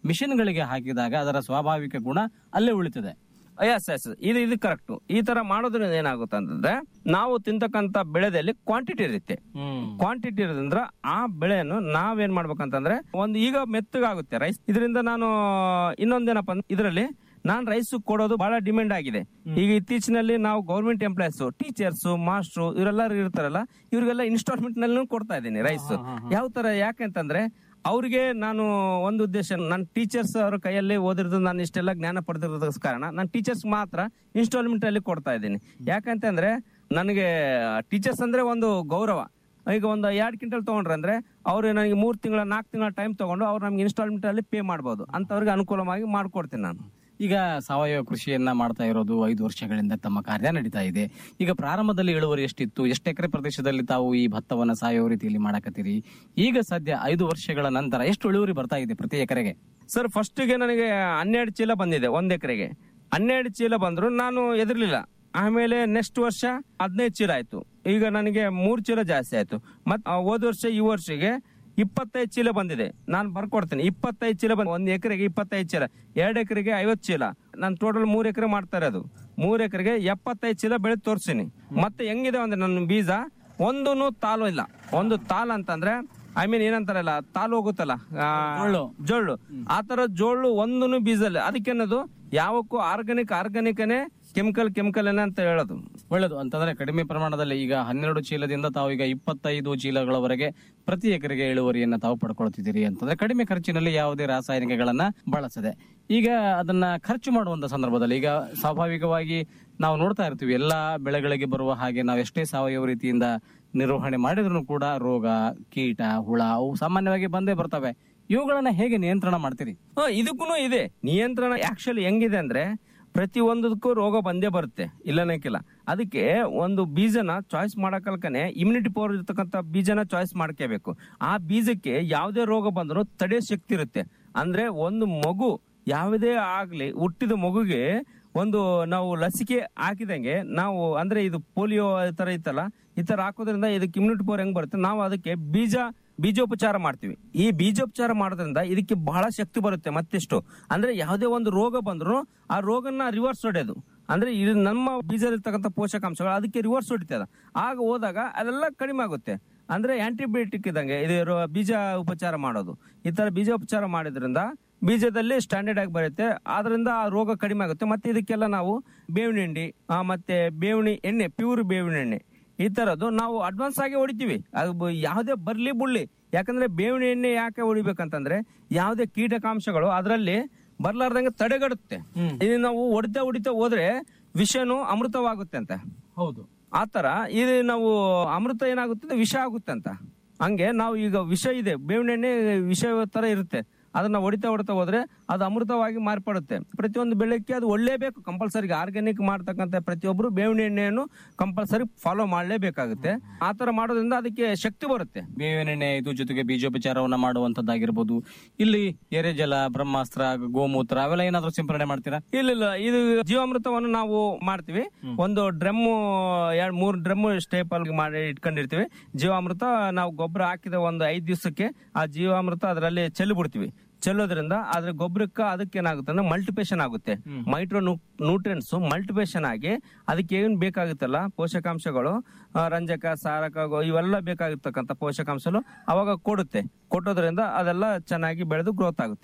ಮಿಷನ್ಗಳಿಗೆ ಹಾಕಿದಾಗ ಅದರ ಸ್ವಾಭಾವಿಕ ಗುಣ ಅಲ್ಲೇ ಉಳಿತದೆ ಎಸ್ ಎಸ್ ಇದು ಇದು ಕರೆಕ್ಟ್ ಈ ತರ ಮಾಡೋದ್ರಿಂದ ಏನಾಗುತ್ತೆ ಅಂತಂದ್ರೆ ನಾವು ತಿಂತಕ್ಕಂತ ಬೆಳೆದಲ್ಲಿ ಕ್ವಾಂಟಿಟಿ ಇರುತ್ತೆ ಕ್ವಾಂಟಿಟಿ ಇರೋದ್ರಿಂದ ಆ ಬೆಳೆಯನ್ನು ನಾವೇನ್ ಮಾಡ್ಬೇಕಂತಂದ್ರೆ ಒಂದು ಈಗ ಮೆತ್ತಗಾಗುತ್ತೆ ರೈಸ್ ಇದರಿಂದ ನಾನು ಇನ್ನೊಂದೇನಪ್ಪ ಅಂದ್ರೆ ಇದರಲ್ಲಿ ನಾನ್ ರೈಸ್ ಕೊಡೋದು ಬಹಳ ಡಿಮ್ಯಾಂಡ್ ಆಗಿದೆ ಈಗ ಇತ್ತೀಚಿನಲ್ಲಿ ನಾವು ಗೌರ್ಮೆಂಟ್ ಎಂಪ್ಲಾಯ್ಸ್ ಟೀಚರ್ಸ್ ಮಾಸ್ಟ್ರು ಇವರೆಲ್ಲರೂ ಇರ್ತಾರಲ್ಲ ಇವ್ರಿಗೆಲ್ಲ ಇನ್ಸ್ಟಾಲ್ಮೆಂಟ್ ನಲ್ಲಿ ಕೊಡ್ತಾ ಇದ್ದೀನಿ ರೈಸ್ ಯಾವ ತರ ಯಾಕೆಂತಂದ್ರೆ ಅವ್ರಿಗೆ ನಾನು ಒಂದು ಉದ್ದೇಶ ನನ್ನ ಟೀಚರ್ಸ್ ಅವ್ರ ಕೈಯಲ್ಲಿ ಓದಿರೋದು ನಾನು ಇಷ್ಟೆಲ್ಲ ಜ್ಞಾನ ಪಡೆದಿರೋದ ಕಾರಣ ನಾನು ಟೀಚರ್ಸ್ ಮಾತ್ರ ಇನ್ಸ್ಟಾಲ್ಮೆಂಟ್ ಅಲ್ಲಿ ಕೊಡ್ತಾ ಇದ್ದೀನಿ ಯಾಕಂತಂದ್ರೆ ನನಗೆ ಟೀಚರ್ಸ್ ಅಂದ್ರೆ ಒಂದು ಗೌರವ ಈಗ ಒಂದು ಎರಡು ಕ್ವಿಂಟಲ್ ತಗೊಂಡ್ರೆ ಅಂದ್ರೆ ಅವ್ರು ನನಗೆ ಮೂರು ತಿಂಗಳ ನಾಲ್ಕು ತಿಂಗಳ ಟೈಮ್ ತಗೊಂಡು ಅವ್ರು ನಮ್ಗೆ ಇನ್ಸ್ಟಾಲ್ಮೆಂಟ್ ಅಲ್ಲಿ ಪೇ ಮಾಡ್ಬೋದು ಅಂತವ್ರಿಗೆ ಅನುಕೂಲವಾಗಿ ಮಾಡ್ಕೊಡ್ತೀನಿ ನಾನು ಈಗ ಸಾವಯವ ಕೃಷಿಯನ್ನ ಮಾಡ್ತಾ ಇರೋದು ಐದು ವರ್ಷಗಳಿಂದ ತಮ್ಮ ಕಾರ್ಯ ನಡೀತಾ ಇದೆ ಈಗ ಪ್ರಾರಂಭದಲ್ಲಿ ಇಳುವರಿ ಎಷ್ಟಿತ್ತು ಎಷ್ಟು ಎಕರೆ ಪ್ರದೇಶದಲ್ಲಿ ತಾವು ಈ ಭತ್ತವನ್ನ ಸಾವಯವ ರೀತಿಯಲ್ಲಿ ಮಾಡಕತ್ತೀರಿ ಈಗ ಸದ್ಯ ಐದು ವರ್ಷಗಳ ನಂತರ ಎಷ್ಟು ಇಳುವರಿ ಬರ್ತಾ ಇದೆ ಪ್ರತಿ ಎಕರೆಗೆ ಸರ್ ಫಸ್ಟ್ಗೆ ನನಗೆ ಹನ್ನೆರಡು ಚೀಲ ಬಂದಿದೆ ಒಂದ್ ಎಕರೆಗೆ ಹನ್ನೆರಡು ಚೀಲ ಬಂದ್ರು ನಾನು ಎದುರ್ಲಿಲ್ಲ ಆಮೇಲೆ ನೆಕ್ಸ್ಟ್ ವರ್ಷ ಹದಿನೈದು ಚೀಲ ಆಯ್ತು ಈಗ ನನಗೆ ಮೂರ್ ಚೀಲ ಜಾಸ್ತಿ ಆಯ್ತು ಮತ್ ಆ, ಹೋದ ವರ್ಷ ಈ ವರ್ಷಗೆ ಇಪ್ಪತ್ತೈದು ಚೀಲ ಬಂದಿದೆ ನಾನು ಬರ್ಕೊಡ್ತೀನಿ ಇಪ್ಪತ್ತೈದು ಚೀಲ ಬಂದ ಒಂದ್ ಎಕರೆಗೆ ಇಪ್ಪತ್ತೈದು ಚೀಲ ಎರಡು ಎಕರೆಗೆ ಐವತ್ತು ಚೀಲ ನಾನು ಟೋಟಲ್ ಮೂರ್ ಎಕರೆ ಮಾಡ್ತಾ ಇರೋದು ಮೂರ್ ಎಕರೆಗೆ ಎಪ್ಪತ್ತೈದು ಚೀಲ ಬೆಳೆ ತೋರ್ಸಿನಿ ಮತ್ತೆ ಹೆಂಗಿದೆ ಅಂದ್ರೆ ನನ್ನ ಬೀಜ ಒಂದೂನು ತಾಲು ಇಲ್ಲ ಒಂದು ತಾಲ್ ಅಂತಂದ್ರೆ ಐ ಮೀನ್ ಏನಂತಾರಲ್ಲ ತಾಲು ಹೋಗುತ್ತಲ್ಲ ಆ, ಜೊಳ್ಳು. ಜೋಳು ಆ ತರ ಜೋಳು ಒಂದೂನು ಬೀಜಲ್ಲ ಅದಕ್ಕೆ ಅನ್ನೋದು ಯಾವಕ್ಕೂ ಆರ್ಗಾನಿಕ್ ಆರ್ಗಾನಿಕನೇ ಕೆಮಿಕಲ್ ಕೆಮಿಕಲ್ ಅಂತ ಹೇಳೋದು ಒಳ್ಳೇದು ಅಂತಂದ್ರೆ ಕಡಿಮೆ ಪ್ರಮಾಣದಲ್ಲಿ ಈಗ ಹನ್ನೆರಡು ಚೀಲದಿಂದ ತಾವು ಈಗ ಇಪ್ಪತ್ತೈದು ಚೀಲಗಳವರೆಗೆ ಪ್ರತಿ ಎಕರೆಗೆ ಇಳುವರಿಯನ್ನ ತಾವು ಪಡ್ಕೊಳ್ತಿದ್ದೀರಿ ಅಂತಂದ್ರೆ ಕಡಿಮೆ ಖರ್ಚಿನಲ್ಲಿ ಯಾವುದೇ ರಾಸಾಯನಿಕಗಳನ್ನ ಬಳಸದೆ ಈಗ ಅದನ್ನ ಖರ್ಚು ಮಾಡುವಂತ ಸಂದರ್ಭದಲ್ಲಿ ಈಗ ಸ್ವಾಭಾವಿಕವಾಗಿ ನಾವು ನೋಡ್ತಾ ಇರ್ತೀವಿ ಎಲ್ಲಾ ಬೆಳೆಗಳಿಗೆ ಬರುವ ಹಾಗೆ ನಾವು ಎಷ್ಟೇ ಸಾವಯವ ರೀತಿಯಿಂದ ನಿರ್ವಹಣೆ ಮಾಡಿದ್ರು ಕೂಡ ರೋಗ ಕೀಟ ಹುಳ ಅವು ಸಾಮಾನ್ಯವಾಗಿ ಬಂದೇ ಬರ್ತವೆ ಇವುಗಳನ್ನ ಹೇಗೆ ನಿಯಂತ್ರಣ ಮಾಡ್ತೀರಿ ಹ, ಇದಕ್ಕೂ ಇದೆ ನಿಯಂತ್ರಣ ಆಕ್ಚುಲಿ ಹೆಂಗಿದೆ ಅಂದ್ರೆ ಪ್ರತಿ ಒಂದಕ್ಕೂ ರೋಗ ಬಂದೇ ಬರುತ್ತೆ ಇಲ್ಲನಕ್ಕಿಲ್ಲ ಅದಕ್ಕೆ ಒಂದು ಬೀಜನ ಚಾಯ್ಸ್ ಮಾಡಕಲ್ಕನೆ ಇಮ್ಯುನಿಟಿ ಪವರ್ ಇರ್ತಕ್ಕಂಥ ಬೀಜನ ಚಾಯ್ಸ್ ಮಾಡ್ಕೋಬೇಕು ಆ ಬೀಜಕ್ಕೆ ಯಾವುದೇ ರೋಗ ಬಂದರೂ ತಡೆಯೋ ಶಕ್ತಿ ಇರುತ್ತೆ ಅಂದ್ರೆ ಒಂದು ಮಗು ಯಾವುದೇ ಆಗ್ಲಿ ಹುಟ್ಟಿದ ಮಗುಗೆ ಒಂದು ನಾವು ಲಸಿಕೆ ಹಾಕಿದಂಗೆ ನಾವು ಅಂದ್ರೆ ಇದು ಪೋಲಿಯೋ ಈ ತರ ಇತ್ತಲ್ಲ ಈ ತರ ಹಾಕೋದ್ರಿಂದ ಇದಕ್ಕೆ ಇಮ್ಯುನಿಟಿ ಪವರ್ ಹೆಂಗ್ ಬರುತ್ತೆ ನಾವು ಅದಕ್ಕೆ ಬೀಜ ಬೀಜೋಪಚಾರ ಮಾಡ್ತೀವಿ ಈ ಬೀಜೋಪಚಾರ ಮಾಡೋದ್ರಿಂದ ಇದಕ್ಕೆ ಬಹಳ ಶಕ್ತಿ ಬರುತ್ತೆ ಮತ್ತೆಷ್ಟು ಅಂದ್ರೆ ಯಾವುದೇ ಒಂದು ರೋಗ ಬಂದ್ರು ಆ ರೋಗನ ರಿವರ್ಸ್ ಹೊಡೆಯೋದು ಅಂದ್ರೆ ಇದು ನಮ್ಮ ಬೀಜದಲ್ಲಿರ್ತಕ್ಕಂಥ ಪೋಷಕಾಂಶಗಳು ಅದಕ್ಕೆ ರಿವರ್ಸ್ ಹೊಡಿತದ ಆಗ ಹೋದಾಗ ಅದೆಲ್ಲ ಕಡಿಮೆ ಆಗುತ್ತೆ ಅಂದ್ರೆ ಆಂಟಿಬಯೋಟಿಕ್ ಇದ್ದಂಗೆ ಇದು ರೋ- ಬೀಜ ಉಪಚಾರ ಮಾಡೋದು ಈ ತರ ಬೀಜ ಉಪಚಾರ ಮಾಡೋದ್ರಿಂದ ಬೀಜದಲ್ಲಿ ಸ್ಟ್ಯಾಂಡರ್ಡ್ ಆಗಿ ಬರುತ್ತೆ ಆದ್ರಿಂದ ಆ ರೋಗ ಕಡಿಮೆ ಆಗುತ್ತೆ ಮತ್ತೆ ಇದಕ್ಕೆಲ್ಲ ನಾವು ಬೇವಿನ ಹಿಂಡಿ ಆ, ಮತ್ತೆ ಬೇವಿನ ಎಣ್ಣೆ ಪ್ಯೂರ್ ಬೇವಿನ ಎಣ್ಣೆ ಈ ತರದ್ದು ನಾವು ಅಡ್ವಾನ್ಸ್ ಆಗಿ ಹೊಡಿತೀವಿ ಅದು ಬ- ಯಾವುದೇ ಬರ್ಲಿ ಬುಳ್ಳಿ ಯಾಕಂದ್ರೆ ಬೇವಿನ ಎಣ್ಣೆ ಯಾಕೆ ಹೊಡಿಬೇಕಂತಂದ್ರೆ ಯಾವುದೇ ಕೀಟಕಾಂಶಗಳು ಅದರಲ್ಲಿ ಬರ್ಲಾರ್ದಂಗೆ ತಡೆಗಡುತ್ತೆ ಇದು ನಾವು ಹೊಡಿತಾ ಹೊಡಿತಾ ಹೋದ್ರೆ ವಿಷನು ಅಮೃತವಾಗುತ್ತೆ ಅಂತ ಹೌದು ಆತರ ಇದು ನಾವು ಅಮೃತ ಏನಾಗುತ್ತೆ ವಿಷ ಆಗುತ್ತೆ ಅಂತ ಹಂಗೆ ನಾವು ಈಗ ವಿಷ ಇದೆ ಬೇವಿನ ಎಣ್ಣೆ ವಿಷ ತರ ಇರುತ್ತೆ ಅದನ್ನ ಹೊಡಿತಾ ಹೊಡಿತಾ ಹೋದ್ರೆ ಅದು ಅಮೃತವಾಗಿ ಮಾರ್ಪಡುತ್ತೆ ಪ್ರತಿಯೊಂದು ಬೆಳೆಕ್ಕೆ ಅದು ಒಳ್ಳೇಬೇಕು ಕಂಪಲ್ಸರಿ ಆರ್ಗ್ಯಾನಿಕ್ ಮಾಡ್ತಕ್ಕಂಥ ಪ್ರತಿಯೊಬ್ಬರು ಬೇವಿನ ಎಣ್ಣೆಯನ್ನು ಕಂಪಲ್ಸರಿ ಫಾಲೋ ಮಾಡಲೇಬೇಕಾಗುತ್ತೆ ಆ ತರ ಮಾಡೋದ್ರಿಂದ ಅದಕ್ಕೆ ಶಕ್ತಿ ಬರುತ್ತೆ ಬೇವಿನ ಎಣ್ಣೆ ಇದು ಜೊತೆಗೆ ಬೀಜೋಪಚಾರವನ್ನ ಮಾಡುವಂತದ್ದಾಗಿರ್ಬೋದು ಇಲ್ಲಿ ಎರೆಜಲ ಬ್ರಹ್ಮಾಸ್ತ್ರ ಗೋಮೂತ್ರ ಅವೆಲ್ಲ ಏನಾದ್ರೂ ಸಿಂಪರಣೆ ಮಾಡ್ತೀರಾ ಇಲ್ಲ ಇಲ್ಲ ಇದು ಜೀವಾಮೃತವನ್ನು ನಾವು ಮಾಡ್ತೀವಿ ಒಂದು ಡ್ರಮ್ ಎರಡ್ ಮೂರ್ ಡ್ರಮ್ ಸ್ಟೇಪಲ್ ಮಾಡಿ ಇಟ್ಕೊಂಡಿರ್ತೀವಿ ಜೀವಾಮೃತ ನಾವು ಗೊಬ್ಬರ ಹಾಕಿದ ಒಂದು ಐದ್ ದಿವಸಕ್ಕೆ ಆ ಜೀವಾಮೃತ ಅದರಲ್ಲಿ ಚೆಲ್ಲಿ ಬಿಡ್ತೀವಿ ಚೆಲ್ಲೋದ್ರಿಂದ ಅದ್ರ ಗೊಬ್ಬರಕ್ಕೆ ಅದಕ್ಕೆ ಏನಾಗುತ್ತೆ ಅಂದ್ರೆ ಮಲ್ಟಿಪೇಷನ್ ಆಗುತ್ತೆ ಮೈಟ್ರೋ ನ್ಯೂಟ್ರಿಯನ್ಸ್ ಮಲ್ಟಿಪೇಷನ್ ಆಗಿ ಅದಕ್ಕೆ ಏನ್ ಬೇಕಾಗುತ್ತಲ್ಲ ಪೋಷಕಾಂಶಗಳು ಆ, ರಂಜಕ ಸಾರಕ ಗೊ- ಇವೆಲ್ಲ ಬೇಕಾಗಿರ್ತಕ್ಕಂಥ ಪೋಷಕಾಂಶಗಳು ಅವಾಗ ಕೊಡುತ್ತೆ ಕೊಟ್ಟೋದ್ರಿಂದ ಅದೆಲ್ಲ ಚೆನ್ನಾಗಿ ಬೆಳೆದು ಗ್ರೋತ್ ಆಗುತ್ತೆ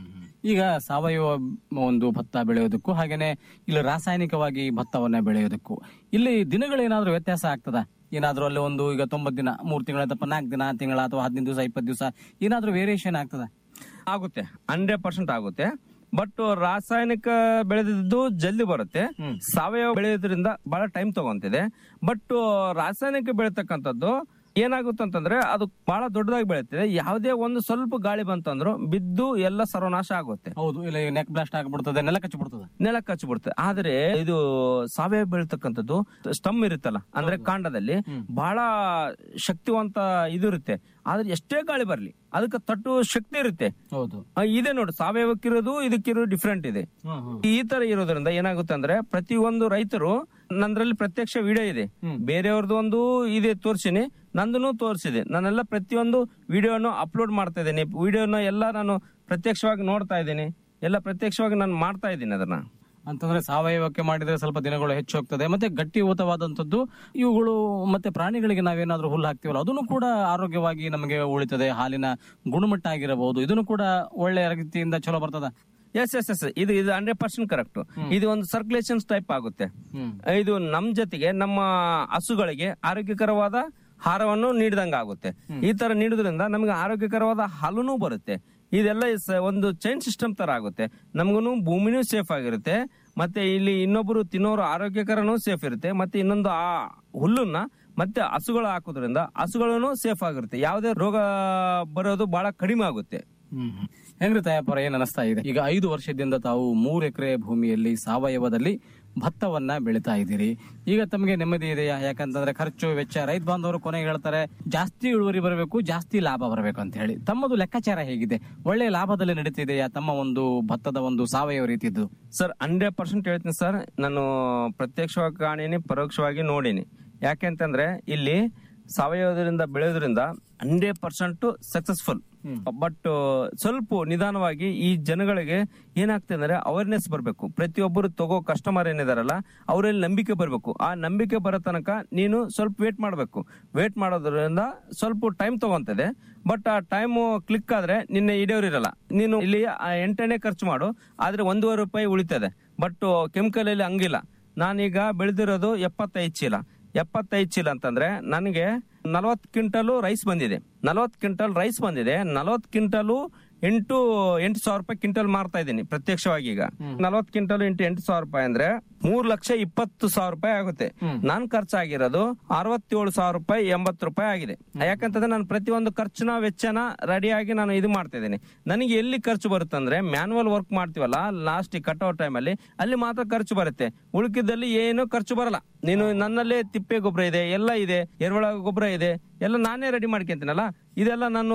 ಈಗ ಸಾವಯವ ಒಂದು ಭತ್ತ ಬೆಳೆಯೋದಕ್ಕೂ ಹಾಗೇನೆ ಇಲ್ಲಿ ರಾಸಾಯನಿಕವಾಗಿ ಭತ್ತವನ್ನ ಬೆಳೆಯೋದಕ್ಕೂ ಇಲ್ಲಿ ದಿನಗಳೇನಾದ್ರೂ ವ್ಯತ್ಯಾಸ ಆಗ್ತದ ಏನಾದ್ರೂ ಅಲ್ಲಿ ಒಂದು ಈಗ ತೊಂಬತ್ತು ದಿನ ಮೂರ್ ತಿಂಗಳ ಅಥವಾ ನಾಲ್ಕು ದಿನ ತಿಂಗಳ ಅಥವಾ ಹದಿನೈದು ದಿವಸ ಇಪ್ಪತ್ತು ದಿವಸ ಏನಾದ್ರೂ ವೇರಿಯೇಷನ್ ಆಗ್ತದ ಆಗುತ್ತೆ ಹಂಡ್ರೆಡ್ ಪರ್ಸೆಂಟ್ ಆಗುತ್ತೆ ಬಟ್ ರಾಸಾಯನಿಕ ಬೆಳೆದಿದ್ದು ಜಲ್ದಿ ಬರುತ್ತೆ ಸಾವಯವ ಬೆಳೆಯೋದ್ರಿಂದ ಬಹಳ ಟೈಮ್ ತಗೊಂತಿದೆ ಬಟ್ ರಾಸಾಯನಿಕ ಬೆಳೆತಕ್ಕಂಥದ್ದು ಏನಾಗುತ್ತೆ ಅಂತಂದ್ರೆ ಅದು ಬಹಳ ದೊಡ್ಡದಾಗಿ ಬೆಳೆಯುತ್ತಿದೆ ಯಾವುದೇ ಒಂದು ಸ್ವಲ್ಪ ಗಾಳಿ ಬಂತಂದ್ರು ಬಿದ್ದು ಎಲ್ಲ ಸರ್ವನಾಶ ಆಗುತ್ತೆ ಹೌದು ಇಲ್ಲ ನೆಕ್ ಬ್ಲಾಸ್ಟ್ ಆಗ್ಬಿಡ್ತದೆ ನೆಲ ಕಚ್ಚಿಬಿಡ್ತದೆ ನೆಲ ಕಚ್ಚಿಬಿಡುತ್ತೆ ಆದ್ರೆ ಇದು ಸಾವಯವ ಬೆಳಿತಕ್ಕಂಥದ್ದು ಸ್ಟಮ್ ಇರುತ್ತಲ್ಲ ಅಂದ್ರೆ ಕಾಂಡದಲ್ಲಿ ಬಹಳ ಶಕ್ತಿವಂತ ಇದು ಇರುತ್ತೆ ಆದ್ರೆ ಎಷ್ಟೇ ಗಾಳಿ ಬರ್ಲಿ ಅದಕ್ಕೆ ತಟ್ಟು ಶಕ್ತಿ ಇರುತ್ತೆ ಹೌದು ಆ, ಇದೆ ನೋಡಿ ಸಾವಯವಕ್ಕಿರೋದು ಇದಕ್ಕಿರೋ ಡಿಫ್ರೆಂಟ್ ಇದೆ ಈ ತರ ಇರೋದ್ರಿಂದ ಏನಾಗುತ್ತೆ ಅಂದ್ರೆ ಪ್ರತಿ ಒಂದು ರೈತರು ನಂದ್ರಲ್ಲಿ ಪ್ರತ್ಯಕ್ಷ ವಿಡಿಯೋ ಇದೆ ಬೇರೆಯವ್ರದ್ದು ಒಂದು ಇದೆ ತೋರ್ಸಿನಿ ನಂದನು ತೋರಿಸಿದೆ ನಾನೆಲ್ಲ ಪ್ರತಿಯೊಂದು ವಿಡಿಯೋನು ಅಪ್ಲೋಡ್ ಮಾಡ್ತಾ ಇದ್ದೇನೆ ವಿಡಿಯೋನ ಎಲ್ಲ ನಾನು ಪ್ರತ್ಯಕ್ಷವಾಗಿ ನೋಡ್ತಾ ಇದ್ದೀನಿ ಎಲ್ಲ ಪ್ರತ್ಯಕ್ಷವಾಗಿ ನಾನು ಮಾಡ್ತಾ ಇದ್ದೀನಿ ಅದನ್ನ ಅಂತಂದ್ರೆ ಸಾವಯವಕ್ಕೆ ಮಾಡಿದ್ರೆ ಸ್ವಲ್ಪ ದಿನಗಳು ಹೆಚ್ಚು ಹೋಗ್ತದೆ ಮತ್ತೆ ಗಟ್ಟಿ ಊತವಾದಂತದ್ದು ಇವುಗಳು ಮತ್ತೆ ಪ್ರಾಣಿಗಳಿಗೆ ನಾವೇನಾದ್ರೂ ಹುಲ್ಲು ಹಾಕ್ತಿವಲ್ಲ ಅದನ್ನು ಕೂಡ ಆರೋಗ್ಯವಾಗಿ ನಮಗೆ ಉಳಿತದೆ ಹಾಲಿನ ಗುಣಮಟ್ಟ ಆಗಿರಬಹುದು ಇದನ್ನು ಕೂಡ ಒಳ್ಳೆ ರೀತಿಯಿಂದ ಚಲೋ ಬರ್ತದ ಎಸ್ ಎಸ್ ಎಸ್ ಇದು ಇದು ಹಂಡ್ರೆಡ್ ಪರ್ಸೆಂಟ್ ಕರೆಕ್ಟ್ ಇದು ಒಂದು ಸರ್ಕ್ಯುಲೇಷನ್ ಟೈಪ್ ಆಗುತ್ತೆ ಇದು ನಮ್ ಜೊತೆಗೆ ನಮ್ಮ ಹಸುಗಳಿಗೆ ಆರೋಗ್ಯಕರವಾದ ಆಹಾರವನ್ನು ನೀಡಿದಂಗ ಆಗುತ್ತೆ ಈ ತರ ನೀಡುವುದರಿಂದ ನಮಗೆ ಆರೋಗ್ಯಕರವಾದ ಹಾಲುನೂ ಬರುತ್ತೆ ಇದೆಲ್ಲ ಸ- ಒಂದು ಚೈನ್ ಸಿಸ್ಟಮ್ ತರ ಆಗುತ್ತೆ ನಮಗೂ ಭೂಮಿನೂ ಸೇಫ್ ಆಗಿರುತ್ತೆ ಮತ್ತೆ ಇಲ್ಲಿ ಇನ್ನೊಬ್ರು ತಿನ್ನೋರು ಆರೋಗ್ಯಕರನೂ ಸೇಫ್ ಇರುತ್ತೆ ಮತ್ತೆ ಇನ್ನೊಂದು ಆ ಹುಲ್ಲನ್ನ ಮತ್ತೆ ಹಸುಗಳು ಹಾಕೋದ್ರಿಂದ ಹಸುಗಳನ್ನು ಸೇಫ್ ಆಗಿರುತ್ತೆ ಯಾವುದೇ ರೋಗ ಬರೋದು ಬಹಳ ಕಡಿಮೆ ಆಗುತ್ತೆ ಹೆಂಗ್ರಿ ತಾಯಪ್ಪರ ಏನ್ ಅನಿಸ್ತಾ ಇದೆ ಈಗ ಐದು ವರ್ಷದಿಂದ ತಾವು ಮೂರು ಎಕರೆ ಭೂಮಿಯಲ್ಲಿ ಸಾವಯವದಲ್ಲಿ ಭತ್ತವನ್ನ ಬೆಳಿತಾ ಇದ್ದೀರಿ ಈಗ ತಮಗೆ ನೆಮ್ಮದಿ ಇದೆಯಾ ಯಾಕಂತಂದ್ರೆ ಖರ್ಚು ವೆಚ್ಚ ರೈತ ಬಾಂಧವರು ಕೊನೆಗೆ ಹೇಳ್ತಾರೆ ಜಾಸ್ತಿ ಇಳುವರಿ ಬರಬೇಕು ಜಾಸ್ತಿ ಲಾಭ ಬರಬೇಕು ಅಂತ ಹೇಳಿ ತಮ್ಮದು ಲೆಕ್ಕಾಚಾರ ಹೇಗಿದೆ ಒಳ್ಳೆ ಲಾಭದಲ್ಲಿ ನಡೀತಿದೆಯಾ ತಮ್ಮ ಒಂದು ಭತ್ತದ ಒಂದು ಸಾವಯವ ರೀತಿದ್ದು ಸರ್ ಹಂಡ್ರೆಡ್ ಪರ್ಸೆಂಟ್ ಹೇಳ್ತೀನಿ ಸರ್ ನಾನು ಪ್ರತ್ಯಕ್ಷವಾಗಿ ಕಾಣೀನಿ ಪರೋಕ್ಷವಾಗಿ ನೋಡೀನಿ ಯಾಕೆಂತಂದ್ರೆ ಇಲ್ಲಿ ಸಾವಯವದಿಂದ ಬೆಳೆಯೋದ್ರಿಂದ ಹಂಡ್ರೆಡ್ ಪರ್ಸೆಂಟ್ ಸಕ್ಸಸ್ಫುಲ್ ಬಟ್ ಸ್ವಲ್ಪ ನಿಧಾನವಾಗಿ ಈ ಜನಗಳಿಗೆ ಏನಾಗ್ತದೆ ಅಂದ್ರೆ ಅವೇರ್ನೆಸ್ ಬರಬೇಕು ಪ್ರತಿಯೊಬ್ಬರು ತಗೋ ಕಸ್ಟಮರ್ ಏನಿದಾರಲ್ಲ ಅವರಲ್ಲಿ ನಂಬಿಕೆ ಬರಬೇಕು ಆ ನಂಬಿಕೆ ಬರೋ ತನಕ ನೀನು ಸ್ವಲ್ಪ ವೇಟ್ ಮಾಡಬೇಕು ವೇಟ್ ಮಾಡೋದ್ರಿಂದ ಸ್ವಲ್ಪ ಟೈಮ್ ತಗೊಂತದೆ ಬಟ್ ಆ ಟೈಮ್ ಕ್ಲಿಕ್ ಆದ್ರೆ ನಿನ್ನೆ ಇಡೋರಿರಲ್ಲ ನೀನು ಇಲ್ಲಿ ಆ ಎಂಟನೇ ಖರ್ಚು ಮಾಡು ಆದ್ರೆ ಒಂದೂವರೆ ರೂಪಾಯಿ ಉಳಿತದೆ ಬಟ್ ಕೆಮಿಕಲ್ ಅಲ್ಲಿ ಹಂಗಿಲ್ಲ ನಾನೀಗ ಬೆಳೆದಿರೋದು ಎಪ್ಪತ್ತೈದು ಚೀಲ ಎಪ್ಪತ್ತೈದು ಚೀಲ ಅಂತಂದ್ರೆ ನನಗೆ ನಲವತ್ತು ಕ್ವಿಂಟಲು ರೈಸ್ ಬಂದಿದೆ ನಲವತ್ತು ಕ್ವಿಂಟಲ್ ರೈಸ್ ಬಂದಿದೆ ನಲವತ್ತು ಕ್ವಿಂಟಲು ಎಂಟು ಎಂಟು ಸಾವಿರ ರೂಪಾಯಿ ಕ್ವಿಂಟಲ್ ಮಾರ್ತಾ ಇದ್ದೀನಿ ಪ್ರತ್ಯಕ್ಷವಾಗಿ ಈಗ ನಲವತ್ತು ಕ್ವಿಂಟಲ್ ಇಂಟು ಎಂಟು ಸಾವಿರ ರೂಪಾಯಿ ಅಂದ್ರೆ ಮೂರ್ ಲಕ್ಷ ಇಪ್ಪತ್ತು ಸಾವಿರ ರೂಪಾಯಿ ಆಗುತ್ತೆ ನಾನ್ ಖರ್ಚಾಗಿರೋದು ಅರವತ್ತೇಳು ಸಾವಿರ ರೂಪಾಯಿ ಎಂಬತ್ತು ರೂಪಾಯಿ ಆಗಿದೆ ಯಾಕಂತಂದ್ರೆ ನಾನು ಪ್ರತಿಯೊಂದು ಖರ್ಚಿನ ವೆಚ್ಚನ ರೆಡಿಯಾಗಿ ನಾನು ಇದು ಮಾಡ್ತಾ ಇದ್ದೀನಿ ನನಗೆ ಎಲ್ಲಿ ಖರ್ಚು ಬರುತ್ತಂದ್ರೆ ಮ್ಯಾನುವಲ್ ವರ್ಕ್ ಮಾಡ್ತೀವಲ್ಲ ಲಾಸ್ಟ್ ಕಟ್ಔಟ್ ಟೈಮ್ ಅಲ್ಲಿ ಅಲ್ಲಿ ಮಾತ್ರ ಖರ್ಚು ಬರುತ್ತೆ ಉಳುಕಿದಲ್ಲಿ ಏನು ಖರ್ಚು ಬರಲ್ಲ ನೀನು ನನ್ನಲ್ಲೇ ತಿಪ್ಪೆ ಗೊಬ್ಬರ ಇದೆ ಎಲ್ಲ ಇದೆ ಎರೆಹುಳ ಗೊಬ್ಬರ ಇದೆ ಎಲ್ಲ ನಾನೇ ರೆಡಿ ಮಾಡ್ಕೊಂತೀನಲ್ಲ ಇದೆಲ್ಲ ನಾನು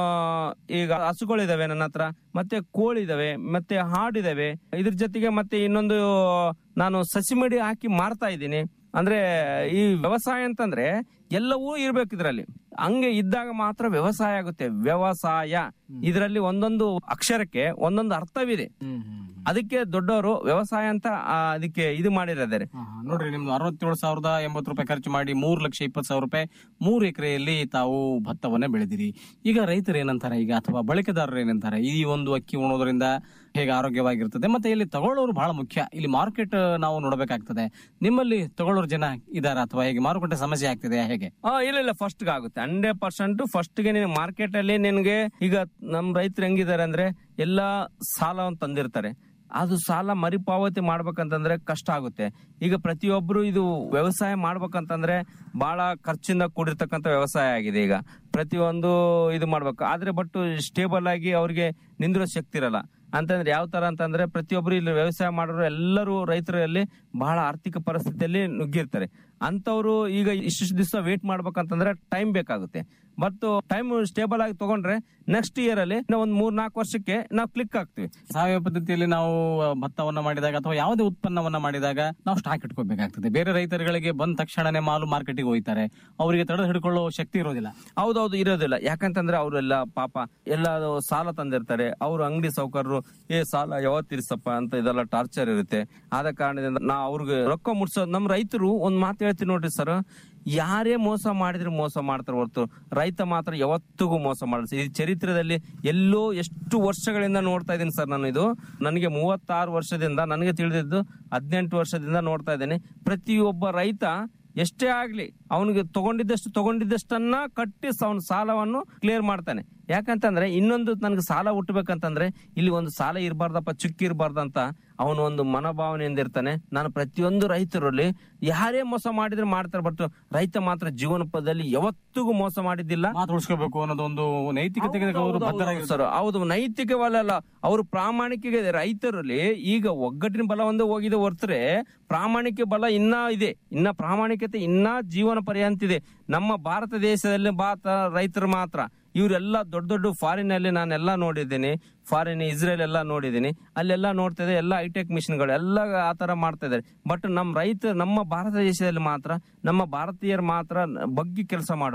ಈಗ ಹಸುಗಳಿದಾವೆ ನನ್ನ ಹತ್ರ ಮತ್ತೆ ಕೋಳಿ ಇದಾವೆ ಮತ್ತೆ ಹಾಡಿದಾವೆ ಇದ್ರ ಜೊತೆಗೆ ಮತ್ತೆ ಇನ್ನೊಂದು ನಾನು ಸಸಿ ಮಡಿ ಹಾಕಿ ಮಾರ್ತಾ ಇದ್ದೀನಿ ಅಂದ್ರೆ ಈ ವ್ಯವಸಾಯ ಅಂತಂದ್ರೆ ಎಲ್ಲವೂ ಇರ್ಬೇಕು ಇದ್ರಲ್ಲಿ ಹಂಗೆ ಇದ್ದಾಗ ಮಾತ್ರ ವ್ಯವಸಾಯ ಆಗುತ್ತೆ ವ್ಯವಸಾಯ ಇದರಲ್ಲಿ ಒಂದೊಂದು ಅಕ್ಷರಕ್ಕೆ ಒಂದೊಂದು ಅರ್ಥವಿದೆ ಅದಕ್ಕೆ ದೊಡ್ಡವರು ವ್ಯವಸಾಯ ಅಂತ ಆ, ಅದಕ್ಕೆ ಇದು ಮಾಡಿದ್ದಾರೆ ಹಾ, ಹಾ. ನೋಡ್ರಿ ನಿಮ್ದು ಅರವತ್ತೇಳು ಸಾವಿರದ ಎಂಬತ್ತು ರೂಪಾಯಿ ಖರ್ಚು ಮಾಡಿ ಮೂರು ಲಕ್ಷ ಇಪ್ಪತ್ತು ಸಾವಿರ ರೂಪಾಯಿ ಮೂರು ಎಕರೆಯಲ್ಲಿ ತಾವು ಭತ್ತವನ್ನ ಬೆಳೆದಿರಿ ಈಗ ರೈತರು ಏನಂತಾರೆ ಈಗ ಅಥವಾ ಬಳಕೆದಾರರು ಏನಂತಾರೆ ಈ ಒಂದು ಅಕ್ಕಿ ಉಣೋದ್ರಿಂದ ಹೇಗೆ ಆರೋಗ್ಯವಾಗಿರ್ತದೆ ಮತ್ತೆ ಇಲ್ಲಿ ತಗೊಳ್ಳೋರು ಬಹಳ ಮುಖ್ಯ ಇಲ್ಲಿ ಮಾರ್ಕೆಟ್ ನಾವು ನೋಡಬೇಕಾಗ್ತದೆ ನಿಮ್ಮಲ್ಲಿ ತಗೊಳ್ಳೋರು ಜನ ಇದಾರ ಅಥವಾ ಹೇಗೆ ಮಾರುಕಟ್ಟೆ ಸಮಸ್ಯೆ ಆಗ್ತಿದೆ ಹೇಗೆ ಆ ಇಲ್ಲ ಇಲ್ಲ ಫಸ್ಟ್ ಆಗುತ್ತೆ ಹಂಡ್ರೆಡ್ ಪರ್ಸೆಂಟ್ ಫಸ್ಟ್ ಗೆ ನೀನು ಮಾರ್ಕೆಟ್ ಅಲ್ಲಿ ನಿನ್ಗೆ ಈಗ ನಮ್ ರೈತರು ಹೆಂಗಿದ್ದಾರೆ ಅಂದ್ರೆ ಎಲ್ಲಾ ಸಾಲವನ್ನು ತಂದಿರ್ತಾರೆ ಅದು ಸಾಲ ಮರುಪಾವತಿ ಮಾಡ್ಬೇಕಂತಂದ್ರೆ ಕಷ್ಟ ಆಗುತ್ತೆ ಈಗ ಪ್ರತಿಯೊಬ್ರು ಇದು ವ್ಯವಸಾಯ ಮಾಡ್ಬೇಕಂತಂದ್ರೆ ಬಹಳ ಖರ್ಚಿಂದ ಕೂಡಿರ್ತಕ್ಕಂಥ ವ್ಯವಸಾಯ ಆಗಿದೆ ಈಗ ಪ್ರತಿಯೊಂದು ಇದು ಮಾಡ್ಬೇಕು ಆದ್ರೆ ಬಟ್ ಸ್ಟೇಬಲ್ ಆಗಿ ಅವ್ರಿಗೆ ನಿಂದಿರೋ ಶಕ್ತಿ ಇರಲ್ಲ ಅಂತಂದ್ರೆ ಯಾವ ತರ ಅಂತಂದ್ರೆ ಪ್ರತಿಯೊಬ್ರು ಇಲ್ಲಿ ವ್ಯವಸಾಯ ಮಾಡೋರು ಎಲ್ಲರೂ ರೈತರಲ್ಲಿ ಬಹಳ ಆರ್ಥಿಕ ಪರಿಸ್ಥಿತಿಯಲ್ಲಿ ನುಗ್ಗಿರ್ತಾರೆ ಅಂತವ್ರು ಈಗ ಇಷ್ಟು ದಿವಸ ವೇಟ್ ಮಾಡ್ಬೇಕಂತಂದ್ರೆ ಟೈಮ್ ಬೇಕಾಗುತ್ತೆ ಮತ್ತು ಟೈಮ್ ಸ್ಟೇಬಲ್ ಆಗಿ ತಗೊಂಡ್ರೆ ನೆಕ್ಸ್ಟ್ ಇಯರ್ ಅಲ್ಲಿ ನಾವು ಒಂದ್ ಮೂರ್ ನಾಲ್ಕು ವರ್ಷಕ್ಕೆ ನಾವು ಕ್ಲಿಕ್ ಆಗ್ತೀವಿ ಸಾವಯವ ಪದ್ಧತಿಯಲ್ಲಿ ನಾವು ಭತ್ತವನ್ನ ಮಾಡಿದಾಗ ಅಥವಾ ಯಾವುದೇ ಉತ್ಪನ್ನವನ್ನ ಮಾಡಿದಾಗ ನಾವು ಸ್ಟಾಕ್ ಇಟ್ಕೋಬೇಕಾಗ್ತದೆ ಬೇರೆ ರೈತರುಗಳಿಗೆ ಬಂದ ತಕ್ಷಣನೇ ಮಾಲು ಮಾರ್ಕೆಟಿಗೆ ಹೋಯ್ತಾರೆ ಅವರಿಗೆ ತಡೆದು ಹಿಡ್ಕೊಳ್ಳೋ ಶಕ್ತಿ ಇರೋದಿಲ್ಲ ಹೌದೌದು ಇರೋದಿಲ್ಲ ಯಾಕಂತಂದ್ರೆ ಅವರೆಲ್ಲ ಪಾಪ ಎಲ್ಲ ಸಾಲ ತಂದಿರ್ತಾರೆ ಅವ್ರ ಅಂಗಡಿ ಸೌಕರ್ಯರು ಏ ಸಾಲ ಯಾವತ್ ತೀರ್ಸಪ್ಪ ಅಂತ ಇದೆಲ್ಲ ಟಾರ್ಚರ್ ಇರುತ್ತೆ ಆದ ಕಾರಣದಿಂದ ನಾ ಅವ್ರಿಗೆ ರೊಕ್ಕ ಮುಟ್ಸೋದು ನಮ್ಮ ರೈತರು ಒಂದ್ ಮಾತು ಹೇಳ್ತೀನಿ ನೋಡ್ರಿ ಸರ್ ಯಾರೇ ಮೋಸ ಮಾಡಿದ್ರೆ ಮೋಸ ಮಾಡ್ತಾರೆ ಹೊರತು ರೈತ ಮಾತ್ರ ಯಾವತ್ತಿಗೂ ಮೋಸ ಮಾಡಲ್ಲ ಈ ಚರಿತ್ರೆದಲ್ಲಿ ಎಲ್ಲೋ ಎಷ್ಟು ವರ್ಷಗಳಿಂದ ನೋಡ್ತಾ ಇದ್ದೀನಿ ಸರ್ ನಾನು ಇದು ನನಗೆ ಮೂವತ್ತಾರು ವರ್ಷದಿಂದ ನನಗೆ ತಿಳಿದಿದ್ದು ಹದಿನೆಂಟು ವರ್ಷದಿಂದ ನೋಡ್ತಾ ಇದ್ದೇನೆ ಪ್ರತಿಯೊಬ್ಬ ರೈತ ಎಷ್ಟೇ ಆಗ್ಲಿ ಅವನಿಗೆ ತಗೊಂಡಿದ್ದಷ್ಟು ತಗೊಂಡಿದ್ದಷ್ಟನ್ನ ಕಟ್ಟಿ ಅವನ ಸಾಲವನ್ನು ಕ್ಲಿಯರ್ ಮಾಡ್ತಾನೆ ಯಾಕಂತಂದ್ರೆ ಇನ್ನೊಂದು ನನಗೆ ಸಾಲ ಹುಟ್ಟಬೇಕಂತಂದ್ರೆ ಇಲ್ಲಿ ಒಂದು ಸಾಲ ಇರಬಾರ್ದಪ್ಪ ಚುಕ್ಕಿ ಇರಬಾರ್ದಂತ ಅವನು ಒಂದು ಮನೋಭಾವನೆಯಿಂದ ಇರ್ತಾನೆ ನಾನು ಪ್ರತಿಯೊಂದು ರೈತರಲ್ಲಿ ಯಾರೇ ಮೋಸ ಮಾಡಿದ್ರೆ ಮಾಡ್ತಾರೆ ಬಟ್ ರೈತ ಮಾತ್ರ ಜೀವನ ಪದದಲ್ಲಿ ಯಾವತ್ತಿಗೂ ಮೋಸ ಮಾಡಿದ್ದಿಲ್ಲ ಮಾತು ಉಳಿಸ್ಕೋಬೇಕು ಅನ್ನೋದೊಂದು ನೈತಿಕತೆಗೆ ಅವರು ಹೌದು, ಹೌದು, ಬದ್ಧರಾಗಿರ್ತಾರೆ ಸರ್ ಹೌದು ನೈತಿಕವಲ್ಲ ಅವರು ಪ್ರಾಮಾಣಿಕ ರೈತರಲ್ಲಿ ಈಗ ಒಗ್ಗಟ್ಟಿನ ಬಲ ಒಂದು ಹೋಗಿದೆ ಹೊರ್ತರೆ ಪ್ರಾಮಾಣಿಕ ಬಲ ಇನ್ನ ಇದೆ ಇನ್ನ ಪ್ರಾಮಾಣಿಕತೆ ಇನ್ನ ಜೀವನ ಪರ್ಯಂತ ಇದೆ ನಮ್ಮ ಭಾರತ ದೇಶದಲ್ಲಿ ಬಾತ ರೈತರು ಮಾತ್ರ ಇವರೆಲ್ಲ ದೊಡ್ಡ ದೊಡ್ಡ ಫಾರಿನ್ ಅಲ್ಲಿ ನಾನೆಲ್ಲ ನೋಡಿದ್ದೀನಿ ಫಾರಿನ್ ಇಸ್ರೇಲ್ ಎಲ್ಲ ನೋಡಿದ್ದೀನಿ ಅಲ್ಲೆಲ್ಲ ನೋಡ್ತಾ ಇದೆ ಎಲ್ಲ ಹೈಟೆಕ್ ಮಿಷನ್ಗಳು ಎಲ್ಲ ಆ ತರ ಮಾಡ್ತಾ ಇದ್ದಾರೆ ಬಟ್ ನಮ್ಮ ರೈತ ನಮ್ಮ ಭಾರತ ದೇಶದಲ್ಲಿ ಮಾತ್ರ ನಮ್ಮ ಭಾರತೀಯರು ಮಾತ್ರ ಬಗ್ಗಿ ಕೆಲಸ ಮಾಡೋರು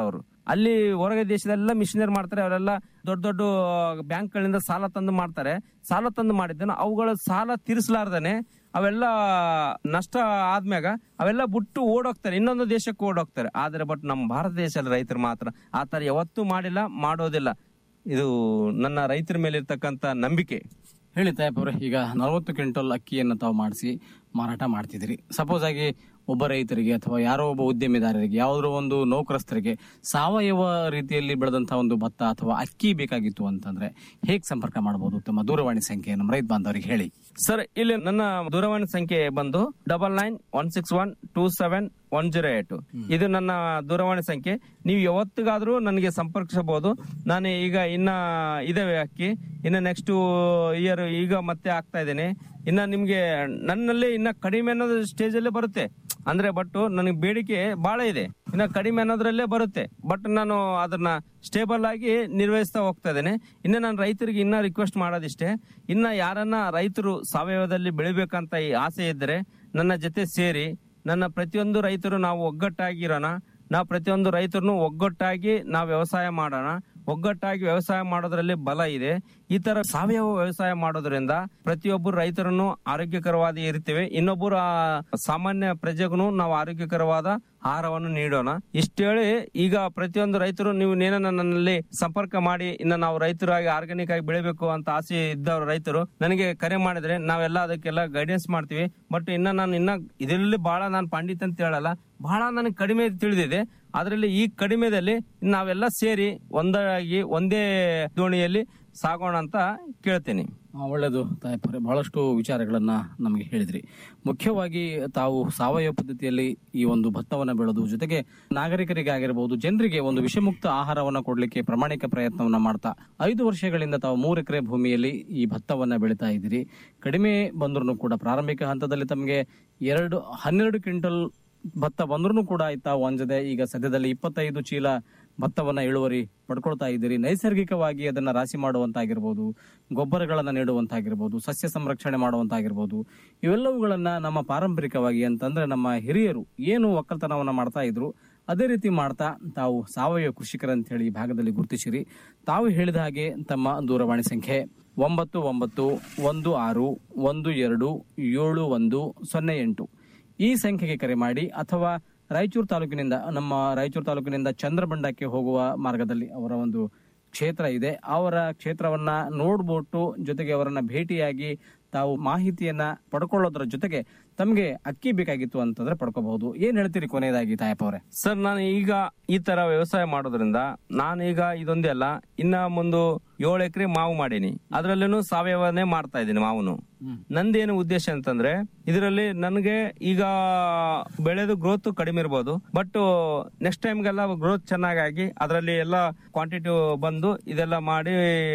ಅಲ್ಲಿ ಹೊರಗೆ ದೇಶದೆಲ್ಲ ಮಿಷನರಿ ಮಾಡ್ತಾರೆ ಅವರೆಲ್ಲ ದೊಡ್ಡ ದೊಡ್ಡ ಬ್ಯಾಂಕ್ಗಳಿಂದ ಸಾಲ ತಂದು ಮಾಡ್ತಾರೆ ಸಾಲ ತಂದು ಮಾಡಿದ್ದನ್ನು ಅವುಗಳ ಸಾಲ ತೀರಿಸಲಾರ್ದೇನೆ ಅವೆಲ್ಲ ನಷ್ಟ ಆದ್ಮ್ಯಾಗ ಅವೆಲ್ಲ ಬಿಟ್ಟು ಓಡೋಗ್ತಾರೆ ಇನ್ನೊಂದು ದೇಶಕ್ಕೆ ಓಡೋಗ್ತಾರೆ ಆದ್ರೆ ಬಟ್ ನಮ್ಮ ಭಾರತ ದೇಶದ ರೈತರು ಮಾತ್ರ ಆ ತರ ಯಾವತ್ತೂ ಮಾಡಿಲ್ಲ ಮಾಡೋದಿಲ್ಲ ಇದು ನನ್ನ ರೈತರ ಮೇಲೆ ಇರ್ತಕ್ಕಂತ ನಂಬಿಕೆ ಹೇಳಿ ತಾಯಪ್ಪವ್ರೆ ಈಗ ನಲವತ್ತು ಕ್ವಿಂಟಲ್ ಅಕ್ಕಿಯನ್ನು ತಾವು ಮಾಡಿಸಿ ಮಾರಾಟ ಮಾಡ್ತಿದ್ದೀರಿ ಸಪೋಸ್ ಆಗಿ ಒಬ್ಬ ರೈತರಿಗೆ ಅಥವಾ ಯಾರೋ ಒಬ್ಬ ಉದ್ಯಮಿದಾರರಿಗೆ ಯಾವುದೋ ಒಂದು ನೌಕರಸ್ಥರಿಗೆ ಸಾವಯವ ರೀತಿಯಲ್ಲಿ ಬೆಳೆದಂತಹ ಒಂದು ಭತ್ತ ಅಥವಾ ಅಕ್ಕಿ ಬೇಕಾಗಿತ್ತು ಅಂತಂದ್ರೆ ಹೇಗೆ ಸಂಪರ್ಕ ಮಾಡಬಹುದು ತಮ್ಮ ದೂರವಾಣಿ ಸಂಖ್ಯೆ ನಮ್ಮ ರೈತ ಬಾಂಧವರಿಗೆ ಹೇಳಿ ಸರ್ ಇಲ್ಲಿ ನನ್ನ ದೂರವಾಣಿ ಸಂಖ್ಯೆ ಬಂದು double nine one six one two seven one zero eight ಇದು ನನ್ನ ದೂರವಾಣಿ ಸಂಖ್ಯೆ ನೀವು ಯಾವತ್ತಿಗಾದ್ರೂ ನನಗೆ ಸಂಪರ್ಕಿಸಬಹುದು ನಾನು ಈಗ ಇನ್ನ ಇದಾವೆ ಅಕ್ಕಿ ಇನ್ನ ನೆಕ್ಸ್ಟ್ ಇಯರ್ ಈಗ ಮತ್ತೆ ಆಗ್ತಾ ಇದ್ದೇನೆ ಇನ್ನ ನಿಮ್ಗೆ ನನ್ನಲ್ಲಿ ಇನ್ನ ಕಡಿಮೆ ಅನ್ನೋದು ಸ್ಟೇಜ್ ಅಲ್ಲೇ ಬರುತ್ತೆ ಅಂದ್ರೆ ಬಟ್ ನನಗೆ ಬೇಡಿಕೆ ಬಹಳ ಇದೆ ಇನ್ನ ಕಡಿಮೆ ಅನ್ನೋದ್ರಲ್ಲೇ ಬರುತ್ತೆ ಬಟ್ ನಾನು ಅದನ್ನ ಸ್ಟೇಬಲ್ ಆಗಿ ನಿರ್ವಹಿಸ್ತಾ ಹೋಗ್ತಾ ಇದ್ದೇನೆ ಇನ್ನು ನಾನು ರೈತರಿಗೆ ಇನ್ನ ರಿಕ್ವೆಸ್ಟ್ ಮಾಡೋದಿಷ್ಟೇ ಇನ್ನ ಯಾರನ್ನ ರೈತರು ಸಾವಯವದಲ್ಲಿ ಬೆಳಿಬೇಕಂತ ಈ ಆಸೆ ಇದ್ದರೆ ನನ್ನ ಜೊತೆ ಸೇರಿ ನನ್ನ ಪ್ರತಿಯೊಂದು ರೈತರು ನಾವು ಒಗ್ಗಟ್ಟಾಗಿರೋಣ ನಾವು ಪ್ರತಿಯೊಂದು ರೈತರನ್ನು ಒಗ್ಗಟ್ಟಾಗಿ ನಾವು ವ್ಯವಸಾಯ ಮಾಡೋಣ ಒಗ್ಗಟ್ಟಾಗಿ ವ್ಯವಸಾಯ ಮಾಡೋದ್ರಲ್ಲಿ ಬಲ ಇದೆ ಈ ತರ ಸಾವಯವ ವ್ಯವಸಾಯ ಮಾಡೋದ್ರಿಂದ ಪ್ರತಿಯೊಬ್ಬರು ರೈತರನ್ನು ಆರೋಗ್ಯಕರವಾಗಿ ಇರ್ತೇವೆ ಇನ್ನೊಬ್ಬರು ಆ ಸಾಮಾನ್ಯ ಪ್ರಜೆಗೂ ನಾವು ಆರೋಗ್ಯಕರವಾದ ಆಹಾರವನ್ನು ನೀಡೋಣ ಇಷ್ಟೇಳಿ ಈಗ ಪ್ರತಿಯೊಂದು ರೈತರು ನೀವು ನೇನ ನನ್ನಲ್ಲಿ ಸಂಪರ್ಕ ಮಾಡಿ ಇನ್ನ ನಾವು ರೈತರಾಗಿ ಆರ್ಗಾನಿಕ್ ಆಗಿ ಬೆಳಿಬೇಕು ಅಂತ ಆಸೆ ಇದ್ದವ್ರು ರೈತರು ನನಗೆ ಕರೆ ಮಾಡಿದ್ರೆ ನಾವೆಲ್ಲ ಅದಕ್ಕೆಲ್ಲ ಗೈಡೆನ್ಸ್ ಮಾಡ್ತೀವಿ ಬಟ್ ಇನ್ನ ನಾನು ಇನ್ನ ಇದರಲ್ಲಿ ಬಹಳ ನಾನು ಪಂಡಿತ್ ಅಂತ ಹೇಳಲ್ಲ ಬಹಳ ನನಗೆ ಕಡಿಮೆ ತಿಳಿದಿದೆ ಅದರಲ್ಲಿ ಈ ಕಡಿಮೆದಲ್ಲಿ ನಾವೆಲ್ಲ ಸೇರಿ ಒಂದಾಗಿ ಒಂದೇ ದೋಣಿಯಲ್ಲಿ ಸಾಗೋಣ ಅಂತ ಕೇಳ್ತೇನೆ ಆ, ಒಳ್ಳೆಯದು ತಾಯಪ್ಪರೆ ಬಹಳಷ್ಟು ವಿಚಾರಗಳನ್ನ ನಮಗೆ ಹೇಳಿದ್ರಿ ಮುಖ್ಯವಾಗಿ ತಾವು ಸಾವಯವ ಪದ್ಧತಿಯಲ್ಲಿ ಈ ಒಂದು ಭತ್ತವನ್ನ ಬೆಳೆದು ಜೊತೆಗೆ ನಾಗರಿಕರಿಗೆ ಆಗಿರಬಹುದು ಜನರಿಗೆ ಒಂದು ವಿಷಮುಕ್ತ ಆಹಾರವನ್ನ ಕೊಡ್ಲಿಕ್ಕೆ ಪ್ರಾಮಾಣಿಕ ಪ್ರಯತ್ನವನ್ನ ಮಾಡ್ತಾ ಐದು ವರ್ಷಗಳಿಂದ ತಾವು ಮೂರು ಎಕರೆ ಭೂಮಿಯಲ್ಲಿ ಈ ಭತ್ತವನ್ನ ಬೆಳೀತಾ ಇದ್ದೀರಿ ಕಡಿಮೆ ಬಂದ್ರು ಕೂಡ ಪ್ರಾರಂಭಿಕ ಹಂತದಲ್ಲಿ ತಮಗೆ ಎರಡು ಹನ್ನೆರಡು ಕ್ವಿಂಟಲ್ ಭತ್ತ ಬಂದ್ರೂ ಕೂಡ ತಾವು ಅಂಜದೆ ಈಗ ಸದ್ಯದಲ್ಲಿ ಇಪ್ಪತ್ತೈದು ಚೀಲ ಭತ್ತವನ್ನ ಇಳುವರಿ ಪಡ್ಕೊಳ್ತಾ ಇದ್ದೀರಿ ನೈಸರ್ಗಿಕವಾಗಿ ಅದನ್ನ ರಾಶಿ ಮಾಡುವಂತಾಗಿರ್ಬೋದು ಗೊಬ್ಬರಗಳನ್ನ ನೀಡುವಂತಾಗಿರ್ಬೋದು ಸಸ್ಯ ಸಂರಕ್ಷಣೆ ಮಾಡುವಂತಾಗಿರ್ಬೋದು ಇವೆಲ್ಲವುಗಳನ್ನ ನಮ್ಮ ಪಾರಂಪರಿಕವಾಗಿ ಅಂತಂದ್ರೆ ನಮ್ಮ ಹಿರಿಯರು ಏನು ಒಕ್ಕಲ್ತನವನ್ನ ಮಾಡ್ತಾ ಇದ್ರು ಅದೇ ರೀತಿ ಮಾಡ್ತಾ ತಾವು ಸಾವಯವ ಕೃಷಿಕರಂತ ಹೇಳಿ ಈ ಭಾಗದಲ್ಲಿ ಗುರುತಿಸಿರಿ ತಾವು ಹೇಳಿದ ಹಾಗೆ ತಮ್ಮ ದೂರವಾಣಿ ಸಂಖ್ಯೆ ಒಂಬತ್ತು ಒಂಬತ್ತು ಒಂದು ಆರು ಒಂದು ಎರಡು ಏಳು ಒಂದು ಸೊನ್ನೆ ಎಂಟು ಈ ಸಂಖ್ಯೆಗೆ ಕರೆ ಮಾಡಿ ಅಥವಾ ರಾಯಚೂರು ತಾಲೂಕಿನಿಂದ ನಮ್ಮ ರಾಯಚೂರು ತಾಲೂಕಿನಿಂದ ಚಂದ್ರಬಂಡಕ್ಕೆ ಹೋಗುವ ಮಾರ್ಗದಲ್ಲಿ ಅವರ ಒಂದು ಕ್ಷೇತ್ರ ಇದೆ ಅವರ ಕ್ಷೇತ್ರವನ್ನ ನೋಡ್ಬಿಟ್ಟು ಜೊತೆಗೆ ಅವರನ್ನ ಭೇಟಿಯಾಗಿ ತಾವು ಮಾಹಿತಿಯನ್ನ ಪಡ್ಕೊಳ್ಳೋದ್ರ ಜೊತೆಗೆ ತಮಗೆ ಅಕ್ಕಿ ಬೇಕಾಗಿತ್ತು ಅಂತಂದ್ರೆ ಪಡ್ಕೋಬಹುದು ಏನ್ ಹೇಳ್ತೀರಿ ಕೊನೆಯದಾಗಿ ತಾಯಪ್ಪ ಅವರೇ ಸರ್ ನಾನು ಈಗ ಈ ತರ ವ್ಯವಸಾಯ ಮಾಡೋದ್ರಿಂದ ನಾನೀಗ ಇದೊಂದೇ ಅಲ್ಲ ಇನ್ನ ಮುಂದು ಏಳು ಎಕರೆ ಮಾವು ಮಾಡೀನಿ ಅದ್ರಲ್ಲೂ ಸಾವಯವನೇ ಮಾಡ್ತಾ ಇದ್ದೀನಿ ಮಾವುನು ನಂದೇನು ಉದ್ದೇಶ ಅಂತಂದ್ರೆ ಇದರಲ್ಲಿ ನನಗೆ ಈಗ ಬೆಳೆದು ಗ್ರೋತ್ ಕಡಿಮೆ ಇರ್ಬೋದು ಬಟ್ ನೆಕ್ಸ್ಟ್ ಟೈಮ್ಗೆಲ್ಲ ಗ್ರೋತ್ ಚೆನ್ನಾಗಾಗಿ ಅದರಲ್ಲಿ ಎಲ್ಲ ಕ್ವಾಂಟಿಟಿ ಬಂದು ಇದೆಲ್ಲ ಮಾಡಿ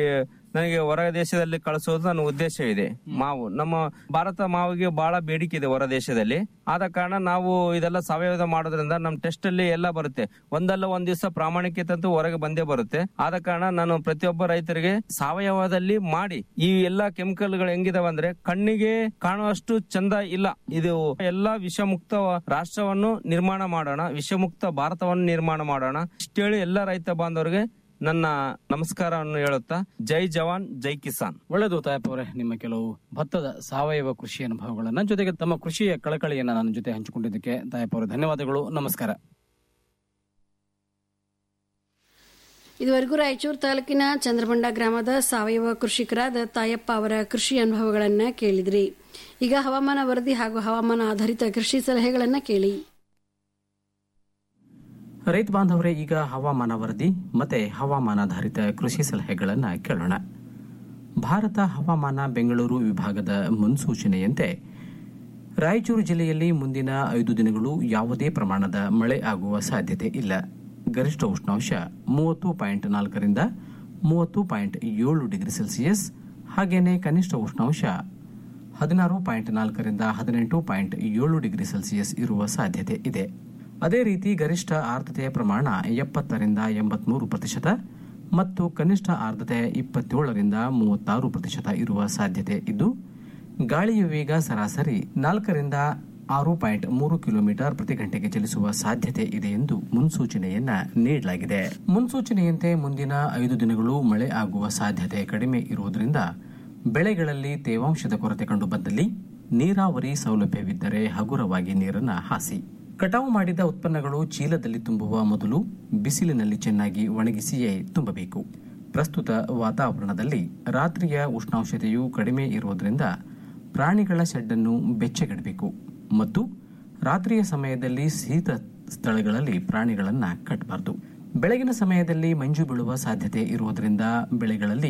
ನನಗೆ ಹೊರ ದೇಶದಲ್ಲಿ ಕಳಿಸೋದು ನನ್ನ ಉದ್ದೇಶ ಇದೆ ಮಾವು ನಮ್ಮ ಭಾರತ ಮಾವಿಗೆ ಬಹಳ ಬೇಡಿಕೆ ಇದೆ ಹೊರ ದೇಶದಲ್ಲಿ ಆದ ಕಾರಣ ನಾವು ಇದೆಲ್ಲ ಸಾವಯವ ಮಾಡೋದ್ರಿಂದ ನಮ್ಮ ಟೆಸ್ಟ್ ಅಲ್ಲಿ ಎಲ್ಲ ಬರುತ್ತೆ ಒಂದಲ್ಲ ಒಂದ್ ದಿವಸ ಪ್ರಾಮಾಣಿಕತೆ ಅಂತೂ ಹೊರಗೆ ಬಂದೇ ಬರುತ್ತೆ ಆದ ಕಾರಣ ನಾನು ಪ್ರತಿಯೊಬ್ಬ ರೈತರಿಗೆ ಸಾವಯವದಲ್ಲಿ ಮಾಡಿ ಈ ಎಲ್ಲಾ ಕೆಮಿಕಲ್ಗಳು ಹೆಂಗಿದಾವೆ ಅಂದ್ರೆ ಕಣ್ಣಿಗೆ ಕಾಣುವಷ್ಟು ಚಂದ ಇಲ್ಲ ಇದು ಎಲ್ಲಾ ವಿಷಮುಕ್ತ ರಾಷ್ಟ್ರವನ್ನು ನಿರ್ಮಾಣ ಮಾಡೋಣ ವಿಷಮುಕ್ತ ಭಾರತವನ್ನು ನಿರ್ಮಾಣ ಮಾಡೋಣ ಇಷ್ಟೇಳಿ ಎಲ್ಲ ರೈತ ಬಾಂಧವರಿಗೆ ನನ್ನ ನಮಸ್ಕಾರವನ್ನು ಹೇಳುತ್ತಾ ಜೈ ಜವಾನ್ ಜೈ ಕಿಸಾನ್ ಒಳ್ಳೆಯದು ತಾಯಪ್ಪ ಅವರೇ ನಿಮ್ಮ ಕೆಲವು ಭತ್ತದ ಸಾವಯವ ಕೃಷಿ ಅನುಭವಗಳನ್ನ ಜೊತೆಗೆ ತಮ್ಮ ಕೃಷಿಯ ಕಳಕಳಿಯನ್ನ ನನ್ನ ಜೊತೆ ಹಂಚಿಕೊಂಡಿದ್ದಕ್ಕೆ ತಾಯಪ್ಪ ಅವರೇ ಧನ್ಯವಾದಗಳು ನಮಸ್ಕಾರ ಇದುವರೆಗೂ ರಾಯಚೂರು ತಾಲೂಕಿನ ಚಂದ್ರಬಂಡ ಗ್ರಾಮದ ಸಾವಯವ ಕೃಷಿಕರಾದ ತಾಯಪ್ಪ ಅವರ ಕೃಷಿ ಅನುಭವಗಳನ್ನ ಕೇಳಿದ್ರಿ ಈಗ ಹವಾಮಾನ ವರದಿ ಹಾಗೂ ಹವಾಮಾನ ಆಧಾರಿತ ಕೃಷಿ ಸಲಹೆಗಳನ್ನ ಕೇಳಿ ರೈತ ಬಾಂಧವರೇ ಈಗ ಹವಾಮಾನ ವರದಿ ಮತ್ತೆ ಹವಾಮಾನಾಧಾರಿತ ಕೃಷಿ ಸಲಹೆಗಳನ್ನು ಕೇಳೋಣ ಭಾರತ ಹವಾಮಾನ ಬೆಂಗಳೂರು ವಿಭಾಗದ ಮುನ್ಸೂಚನೆಯಂತೆ ರಾಯಚೂರು ಜಿಲ್ಲೆಯಲ್ಲಿ ಮುಂದಿನ ಐದು ದಿನಗಳು ಯಾವುದೇ ಪ್ರಮಾಣದ ಮಳೆ ಆಗುವ ಸಾಧ್ಯತೆ ಇಲ್ಲ ಗರಿಷ್ಠ ಉಷ್ಣಾಂಶ ಮೂವತ್ತು ಪಾಯಿಂಟ್ ನಾಲ್ಕರಿಂದ ಮೂವತ್ತು ಪಾಯಿಂಟ್ ಏಳು ಡಿಗ್ರಿ ಸೆಲ್ಸಿಯಸ್ ಹಾಗೇನೆ ಕನಿಷ್ಠ ಉಷ್ಣಾಂಶ ಹದಿನಾರು ಪಾಯಿಂಟ್ ನಾಲ್ಕರಿಂದ ಹದಿನೆಂಟು ಪಾಯಿಂಟ್ ಏಳು ಡಿಗ್ರಿ ಸೆಲ್ಸಿಯಸ್ ಇರುವ ಸಾಧ್ಯತೆ ಇದೆ ಅದೇ ರೀತಿ ಗರಿಷ್ಠ ಆರ್ದ್ರತೆಯ ಪ್ರಮಾಣ ಎಪ್ಪತ್ತರಿಂದ ಎಂಬತ್ಮೂರು ಪ್ರತಿಶತ ಮತ್ತು ಕನಿಷ್ಠ ಆರ್ದ್ರತೆ ಇಪ್ಪತ್ತೇಳರಿಂದ ಮೂವತ್ತಾರು ಪ್ರತಿಶತ ಇರುವ ಸಾಧ್ಯತೆ ಇದ್ದು ಗಾಳಿಯ ವೇಗ ಸರಾಸರಿ ನಾಲ್ಕರಿಂದ ಆರು ಪಾಯಿಂಟ್ ಮೂರು ಕಿಲೋಮೀಟರ್ ಪ್ರತಿ ಗಂಟೆಗೆ ಚಲಿಸುವ ಸಾಧ್ಯತೆ ಇದೆ ಎಂದು ಮುನ್ಸೂಚನೆಯನ್ನ ನೀಡಲಾಗಿದೆ ಮುನ್ಸೂಚನೆಯಂತೆ ಮುಂದಿನ ಐದು ದಿನಗಳು ಮಳೆ ಆಗುವ ಸಾಧ್ಯತೆ ಕಡಿಮೆ ಇರುವುದರಿಂದ ಬೆಳೆಗಳಲ್ಲಿ ತೇವಾಂಶದ ಕೊರತೆ ಕಂಡುಬಂದಲ್ಲಿ ನೀರಾವರಿ ಸೌಲಭ್ಯವಿದ್ದರೆ ಹಗುರವಾಗಿ ನೀರನ್ನು ಹಾಸಿ ಕಟಾವು ಮಾಡಿದ ಉತ್ಪನ್ನಗಳು ಚೀಲದಲ್ಲಿ ತುಂಬುವ ಮೊದಲು ಬಿಸಿಲಿನಲ್ಲಿ ಚೆನ್ನಾಗಿ ಒಣಗಿಸಿಯೇ ತುಂಬಬೇಕು ಪ್ರಸ್ತುತ ವಾತಾವರಣದಲ್ಲಿ ರಾತ್ರಿಯ ಉಷ್ಣಾಂಶತೆಯು ಕಡಿಮೆ ಇರುವುದರಿಂದ ಪ್ರಾಣಿಗಳ ಶೆಡ್ಡನ್ನು ಬೆಚ್ಚಗಿಡಬೇಕು ಮತ್ತು ರಾತ್ರಿಯ ಸಮಯದಲ್ಲಿ ಶೀತ ಸ್ಥಳಗಳಲ್ಲಿ ಪ್ರಾಣಿಗಳನ್ನು ಕಟ್ಟಬಾರದು ಬೆಳಗಿನ ಸಮಯದಲ್ಲಿ ಮಂಜು ಬೀಳುವ ಸಾಧ್ಯತೆ ಇರುವುದರಿಂದ ಬೆಳೆಗಳಲ್ಲಿ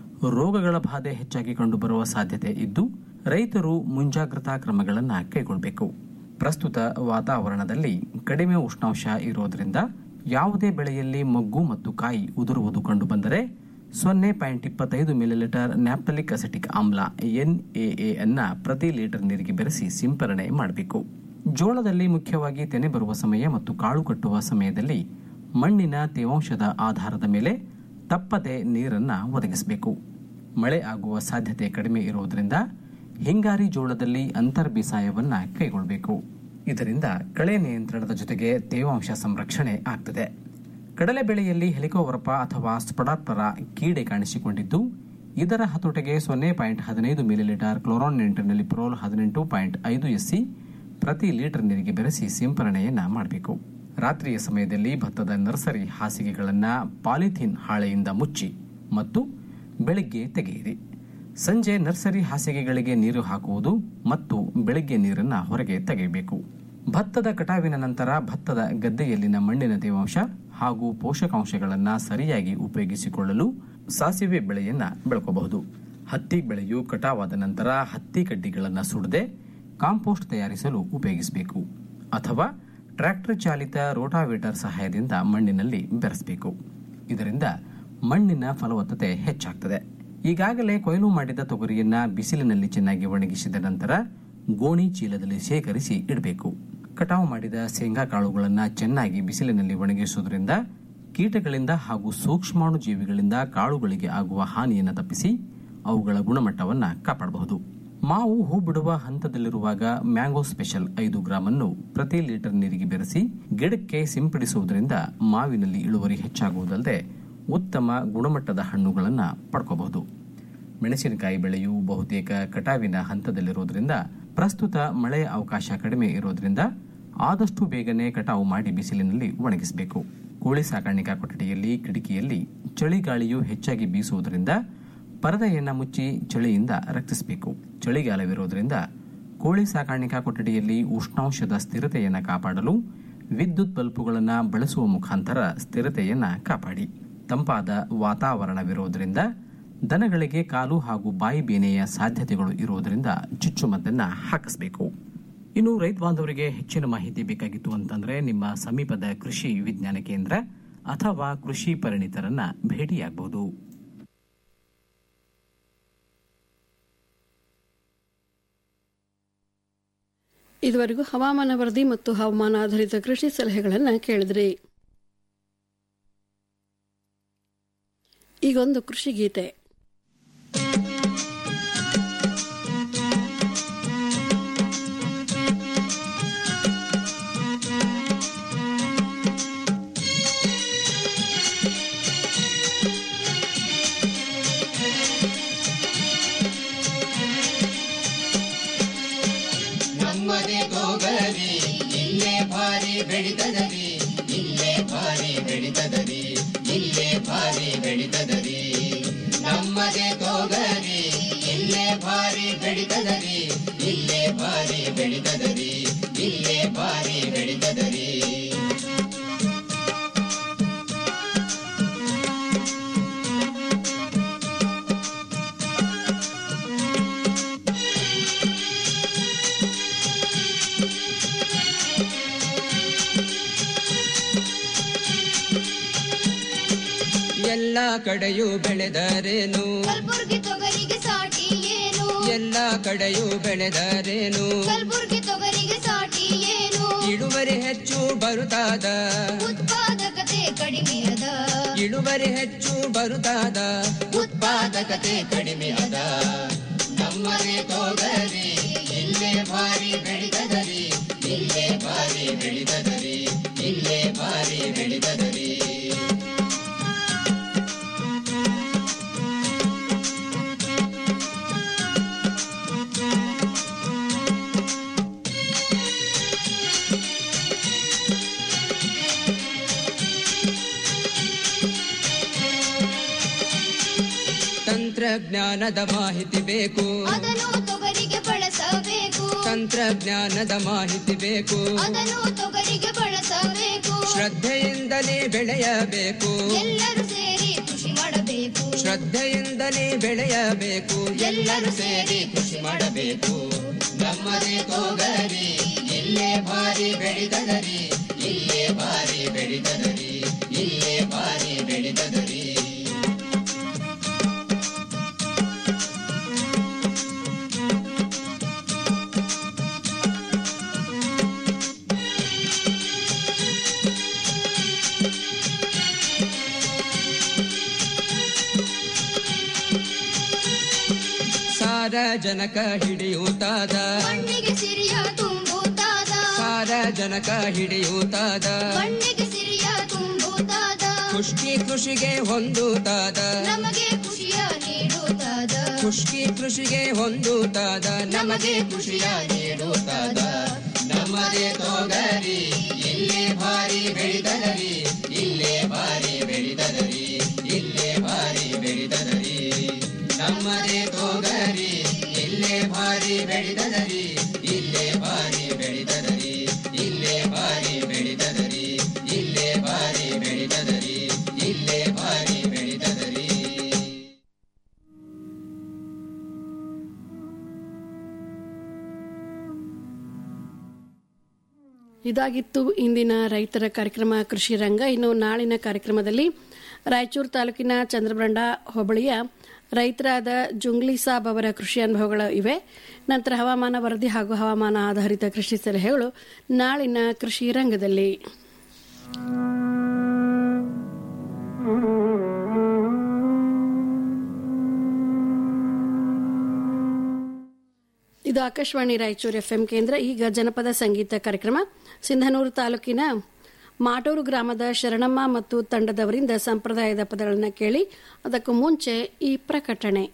ರೋಗಗಳ ಬಾಧೆ ಹೆಚ್ಚಾಗಿ ಕಂಡುಬರುವ ಸಾಧ್ಯತೆ ಇದ್ದು ರೈತರು ಮುಂಜಾಗ್ರತಾ ಕ್ರಮಗಳನ್ನು ಕೈಗೊಳ್ಳಬೇಕು ಪ್ರಸ್ತುತ ವಾತಾವರಣದಲ್ಲಿ ಕಡಿಮೆ ಉಷ್ಣಾಂಶ ಇರುವುದರಿಂದ ಯಾವುದೇ ಬೆಳೆಯಲ್ಲಿ ಮೊಗ್ಗು ಮತ್ತು ಕಾಯಿ ಉದುರುವುದು ಕಂಡುಬಂದರೆ ಸೊನ್ನೆ ಪಾಯಿಂಟ್ ಇಪ್ಪತ್ತೈದು ಮಿಲಿಲೀಟರ್ ನ್ಯಾಪ್ಟಲಿಕ್ ಅಸೆಟಿಕ್ ಆಮ್ಲ ಎನ್ಎಎ ಅನ್ನ ಪ್ರತಿ ಲೀಟರ್ ನೀರಿಗೆ ಬೆರೆಸಿ ಸಿಂಪರಣೆ ಮಾಡಬೇಕು ಜೋಳದಲ್ಲಿ ಮುಖ್ಯವಾಗಿ ತೆನೆ ಬರುವ ಸಮಯ ಮತ್ತು ಕಾಳು ಕಟ್ಟುವ ಸಮಯದಲ್ಲಿ ಮಣ್ಣಿನ ತೇವಾಂಶದ ಆಧಾರದ ಮೇಲೆ ತಪ್ಪದೆ ನೀರನ್ನು ಒದಗಿಸಬೇಕು ಮಳೆ ಆಗುವ ಸಾಧ್ಯತೆ ಕಡಿಮೆ ಇರುವುದರಿಂದ ಹಿಂಗಾರಿ ಜೋಳದಲ್ಲಿ ಅಂತರ್ ಬೇಸಾಯವನ್ನ ಕೈಗೊಳ್ಳಬೇಕು ಇದರಿಂದ ಕಳೆ ನಿಯಂತ್ರಣದ ಜೊತೆಗೆ ತೇವಾಂಶ ಸಂರಕ್ಷಣೆ ಆಗ್ತದೆ ಕಡಲೆ ಬೆಳೆಯಲ್ಲಿ ಹೆಲಿಕೋವರ್ಪ ಅಥವಾ ಸ್ಪಡಾಪ್ಟರ ಕೀಡೆ ಕಾಣಿಸಿಕೊಂಡಿದ್ದು ಇದರ ಹತೋಟಿಗೆ ಸೊನ್ನೆ ಪಾಯಿಂಟ್ ಹದಿನೈದು ಮಿಲಿಲೀಟರ್ ಕ್ಲೋರಾನ್ ನಿಂಟಿನಲ್ಲಿ ಪ್ರೋಲ್ ಹದಿನೆಂಟು ಪಾಯಿಂಟ್ ಐದು ಎಸ್ಸಿ ಪ್ರತಿ ಲೀಟರ್ ನೀರಿಗೆ ಬೆರೆಸಿ ಸಿಂಪರಣೆಯನ್ನ ಮಾಡಬೇಕು ರಾತ್ರಿಯ ಸಮಯದಲ್ಲಿ ಭತ್ತದ ನರ್ಸರಿ ಹಾಸಿಗೆಗಳನ್ನು ಪಾಲಿಥೀನ್ ಹಾಳೆಯಿಂದ ಮುಚ್ಚಿ ಮತ್ತು ಬೆಳಿಗ್ಗೆ ತೆಗೆಯಿರಿ ಸಂಜೆ ನರ್ಸರಿ ಹಾಸಿಗೆಗಳಿಗೆ ನೀರು ಹಾಕುವುದು ಮತ್ತು ಬೆಳಿಗ್ಗೆ ನೀರನ್ನು ಹೊರಗೆ ತೆಗೆಯಬೇಕು ಭತ್ತದ ಕಟಾವಿನ ನಂತರ ಭತ್ತದ ಗದ್ದೆಯಲ್ಲಿನ ಮಣ್ಣಿನ ತೇವಾಂಶ ಹಾಗೂ ಪೋಷಕಾಂಶಗಳನ್ನು ಸರಿಯಾಗಿ ಉಪಯೋಗಿಸಿಕೊಳ್ಳಲು ಸಾಸಿವೆ ಬೆಳೆಯನ್ನ ಬೆಳ್ಕೋಬಹುದು ಹತ್ತಿ ಬೆಳೆಯು ಕಟಾವಾದ ನಂತರ ಹತ್ತಿ ಕಡ್ಡಿಗಳನ್ನು ಸುಡದೆ ಕಾಂಪೋಸ್ಟ್ ತಯಾರಿಸಲು ಉಪಯೋಗಿಸಬೇಕು ಅಥವಾ ಟ್ರ್ಯಾಕ್ಟರ್ ಚಾಲಿತ ರೋಟಾವೇಟರ್ ಸಹಾಯದಿಂದ ಮಣ್ಣಿನಲ್ಲಿ ಬೆರೆಸಬೇಕು ಇದರಿಂದ ಮಣ್ಣಿನ ಫಲವತ್ತತೆ ಹೆಚ್ಚಾಗ್ತದೆ ಈಗಾಗಲೇ ಕೊಯ್ಲು ಮಾಡಿದ ತೊಗರಿಯನ್ನ ಬಿಸಿಲಿನಲ್ಲಿ ಚೆನ್ನಾಗಿ ಒಣಗಿಸಿದ ನಂತರ ಗೋಣಿ ಚೀಲದಲ್ಲಿ ಶೇಖರಿಸಿ ಇಡಬೇಕು ಕಟಾವು ಮಾಡಿದ ಶೇಂಗಾ ಕಾಳುಗಳನ್ನು ಚೆನ್ನಾಗಿ ಬಿಸಿಲಿನಲ್ಲಿ ಒಣಗಿಸುವುದರಿಂದ ಕೀಟಗಳಿಂದ ಹಾಗೂ ಸೂಕ್ಷ್ಮಾಣು ಜೀವಿಗಳಿಂದ ಕಾಳುಗಳಿಗೆ ಆಗುವ ಹಾನಿಯನ್ನು ತಪ್ಪಿಸಿ ಅವುಗಳ ಗುಣಮಟ್ಟವನ್ನು ಕಾಪಾಡಬಹುದು ಮಾವು ಹೂ ಬಿಡುವ ಹಂತದಲ್ಲಿರುವಾಗ ಮ್ಯಾಂಗೋ ಸ್ಪೆಷಲ್ ಐದು ಗ್ರಾಮ್ ಅನ್ನು ಪ್ರತಿ ಲೀಟರ್ ನೀರಿಗೆ ಬೆರೆಸಿ ಗಿಡಕ್ಕೆ ಸಿಂಪಡಿಸುವುದರಿಂದ ಮಾವಿನಲ್ಲಿ ಇಳುವರಿ ಹೆಚ್ಚಾಗುವುದಲ್ಲದೆ ಉತ್ತಮ ಗುಣಮಟ್ಟದ ಹಣ್ಣುಗಳನ್ನು ಪಡ್ಕೋಬಹುದು ಮೆಣಸಿನಕಾಯಿ ಬೆಳೆಯು ಬಹುತೇಕ ಕಟಾವಿನ ಹಂತದಲ್ಲಿರುವುದರಿಂದ ಪ್ರಸ್ತುತ ಮಳೆಯ ಅವಕಾಶ ಕಡಿಮೆ ಇರೋದ್ರಿಂದ ಆದಷ್ಟು ಬೇಗನೆ ಕಟಾವು ಮಾಡಿ ಬಿಸಿಲಿನಲ್ಲಿ ಒಣಗಿಸಬೇಕು ಕೋಳಿ ಸಾಕಾಣಿಕಾ ಕೊಠಡಿಯಲ್ಲಿ ಕಿಟಕಿಯಲ್ಲಿ ಚಳಿಗಾಳಿಯು ಹೆಚ್ಚಾಗಿ ಬೀಸುವುದರಿಂದ ಪರದೆಯನ್ನ ಮುಚ್ಚಿ ಚಳಿಯಿಂದ ರಕ್ಷಿಸಬೇಕು ಚಳಿಗಾಲವಿರುವುದರಿಂದ ಕೋಳಿ ಸಾಕಾಣಿಕಾ ಕೊಠಡಿಯಲ್ಲಿ ಉಷ್ಣಾಂಶದ ಸ್ಥಿರತೆಯನ್ನು ಕಾಪಾಡಲು ವಿದ್ಯುತ್ ಬಲ್ಬುಗಳನ್ನು ಬಳಸುವ ಮುಖಾಂತರ ಸ್ಥಿರತೆಯನ್ನು ಕಾಪಾಡಿ ತಂಪಾದ ವಾತಾವರಣವಿರುವುದರಿಂದ ದನಗಳಿಗೆ ಕಾಲು ಹಾಗೂ ಬಾಯಿ ಬೇನೆಯ ಸಾಧ್ಯತೆಗಳು ಇರುವುದರಿಂದ ಚುಚ್ಚುಮದ್ದನ್ನು ಹಾಕಿಸಬೇಕು ಇನ್ನು ರೈತ ಬಾಂಧವರಿಗೆ ಹೆಚ್ಚಿನ ಮಾಹಿತಿ ಬೇಕಾಗಿತ್ತು ಅಂತಂದ್ರೆ ನಿಮ್ಮ ಸಮೀಪದ ಕೃಷಿ ವಿಜ್ಞಾನ ಕೇಂದ್ರ ಅಥವಾ ಕೃಷಿ ಪರಿಣಿತರನ್ನ ಭೇಟಿಯಾಗಬಹುದು ಇದುವರೆಗೂ ಹವಾಮಾನ ವರದಿ ಮತ್ತು ಹವಾಮಾನ ಆಧಾರಿತ ಕೃಷಿ ಸಲಹೆಗಳನ್ನು ಕೇಳಿದ್ರಿ ಈಗೊಂದು ಕೃಷಿ ಗೀತೆ ನಮ್ಮದೇ ತೋಗರಿ ಇಲ್ಲೇ ಭಾರಿ ಬೆಳಿತದರಿ ಇಲ್ಲೇ ಭಾರಿ ಬೆಳಿತದರಿ ಇಲ್ಲೇ ಭಾರಿ ಬೆಳಿತದರಿ ನಮ್ಮದೇ ತೋಗರಿ ಇಲ್ಲೇ ಭಾರಿ ಬೆಳಿತದರಿ ಇಲ್ಲೇ ಭಾರಿ ಬೆಳಿತದರಿ ಇಲ್ಲೇ ಭಾರಿ ಬೆಳಿತದರಿ ಎಲ್ಲ ಕಡೆಯೂ ಬೆಳೆದರೇನು ಕಲ್ಬುರ್ಗಿ ತೊಗರಿಗೆ ಸಾಟಿ ಏನು ಎಲ್ಲ ಕಡೆಯೂ ಬೆಳೆದರೇನು ಕಲ್ಬುರ್ಗಿ ತೊಗರಿಗೆ ಸಾಟಿ ಏನು ಇಳುವರಿ ಹೆಚ್ಚು ಬರುತ್ತಾದ ಉತ್ಪಾದಕತೆ ಕಡಿಮೆ ಅದ ಇಳುವರಿ ಹೆಚ್ಚು ಬರುತ್ತಾದ ಉತ್ಪಾದಕತೆ ಕಡಿಮೆ ಅದ ನಮ್ಮನೆ ತೋಗರಿ ಇಲ್ಲೇ ಭಾರಿ ಬೆಳಿತದರಿ ಇಲ್ಲೇ ಭಾರಿ ಬೆಳಿತದರಿ ಇಲ್ಲೇ ಭಾರಿ ಬೆಳಿತದರಿ ತಂತ್ರಜ್ಞಾನದ ಮಾಹಿತಿ ಬೇಕು ಅದನ್ನು ತೊಗರಿಗೆ ಬಳಸಬೇಕು ತಂತ್ರಜ್ಞಾನದ ಮಾಹಿತಿ ಬೇಕು ಅದನ್ನು ತೊಗರಿಗೆ ಬಳಸಬೇಕು ಶ್ರದ್ಧೆಯಿಂದಲೇ ಬೆಳೆಯಬೇಕು ಎಲ್ಲರೂ ಸೇರಿ ಕೃಷಿ ಮಾಡಬೇಕು ಶ್ರದ್ಧೆಯಿಂದಲೇ ಬೆಳೆಯಬೇಕು ಎಲ್ಲರೂ ಸೇರಿ ಕೃಷಿ ಮಾಡಬೇಕು ನಮ್ಮದೇ ತೋಗರಿ ಇಲ್ಲೇ ಭಾರಿ ಬೆಳಿತದರಿ ಇಲ್ಲೇ ಭಾರಿ ಬೆಳಿತದರಿ ಇಲ್ಲೇ ಭಾರಿ ಬೆಳಿತದರಿ ಸಾರಜನಕ ಹಿಡಿಯುತ್ತಾದ ಮಣ್ಣಿಗೆ ಸಿರಿಯ ತುಂಬುತ್ತಾದ ಸಾರಜನಕ ಹಿಡಿಯುತ್ತಾದ ಮಣ್ಣಿಗೆ ಸಿರಿಯ ತುಂಬುತ್ತಾದ ಖುಷ್ಕಿ ಕೃಷಿಗೆ ಹೊಂದುತ್ತಾದ ನಮಗೆ ಖುಷಿಯ ನೀಡುತ್ತಾದ ಖುಷ್ಕಿ ಕೃಷಿಗೆ ಹೊಂದುತ್ತಾದ ನಮಗೆ ಖುಷಿಯ ನೀಡುತ್ತಾದ ನಮ್ಮದೇ ತೋಗರಿ ಇಲ್ಲೇ ಭಾರಿ ಬೆಳಿತದರಿ ಇಲ್ಲೇ ಭಾರಿ ಬೆಳಿತದರಿ ಇಲ್ಲೇ ಭಾರಿ ಬೆಳಿತದರಿ ನಮ್ಮದೇ ತೋಗರಿ ಇಲ್ಲೇ ಭಾರಿ ಬೆಳಿತದರಿ ಇಲ್ಲೇ ಭಾರಿ ಬೆಳಿತದರಿ ಇಲ್ಲೇ ಭಾರಿ ಬೆಳಿತದರಿ ಇಲ್ಲೇ ಭಾರಿ ಬೆಳಿತದರಿ ಇಲ್ಲೇ ಭಾರಿ ಬೆಳಿತದರಿ ಇದಾಗಿತ್ತು ಇಂದಿನ ರೈತರ ಕಾರ್ಯಕ್ರಮ ಕೃಷಿ ರಂಗ ಇನ್ನು ನಾಳಿನ ಕಾರ್ಯಕ್ರಮದಲ್ಲಿ ರಾಯಚೂರು ತಾಲೂಕಿನ ಚಂದ್ರಬ್ರಂಡ ಹೋಬಳಿಯ ರೈತರಾದ ಜುಂಗ್ಲಿ ಸಾಬ್ ಅವರ ಕೃಷಿ ಅನುಭವಗಳು ಇವೆ ನಂತರ ಹವಾಮಾನ ವರದಿ ಹಾಗೂ ಹವಾಮಾನ ಆಧಾರಿತ ಕೃಷಿ ಸಲಹೆಗಳು ನಾಳಿನ ಕೃಷಿ ರಂಗದಲ್ಲಿ ಇದು ಆಕಾಶವಾಣಿ ರಾಯಚೂರು ಎಫ್ಎಂ ಕೇಂದ್ರ ಈಗ ಜನಪದ ಸಂಗೀತ ಕಾರ್ಯಕ್ರಮ ಸಿಂಧನೂರು ತಾಲೂಕಿನ ಮಾಟೂರು ಗ್ರಾಮದ ಶರಣಮ್ಮ ಮತ್ತು ತಂಡದವರಿಂದ ಸಂಪ್ರದಾಯದ ಪದಗಳನ್ನು ಕೇಳಿ ಅದಕ್ಕೂ ಮುಂಚೆ ಈ ಪ್ರಕಟಣೆ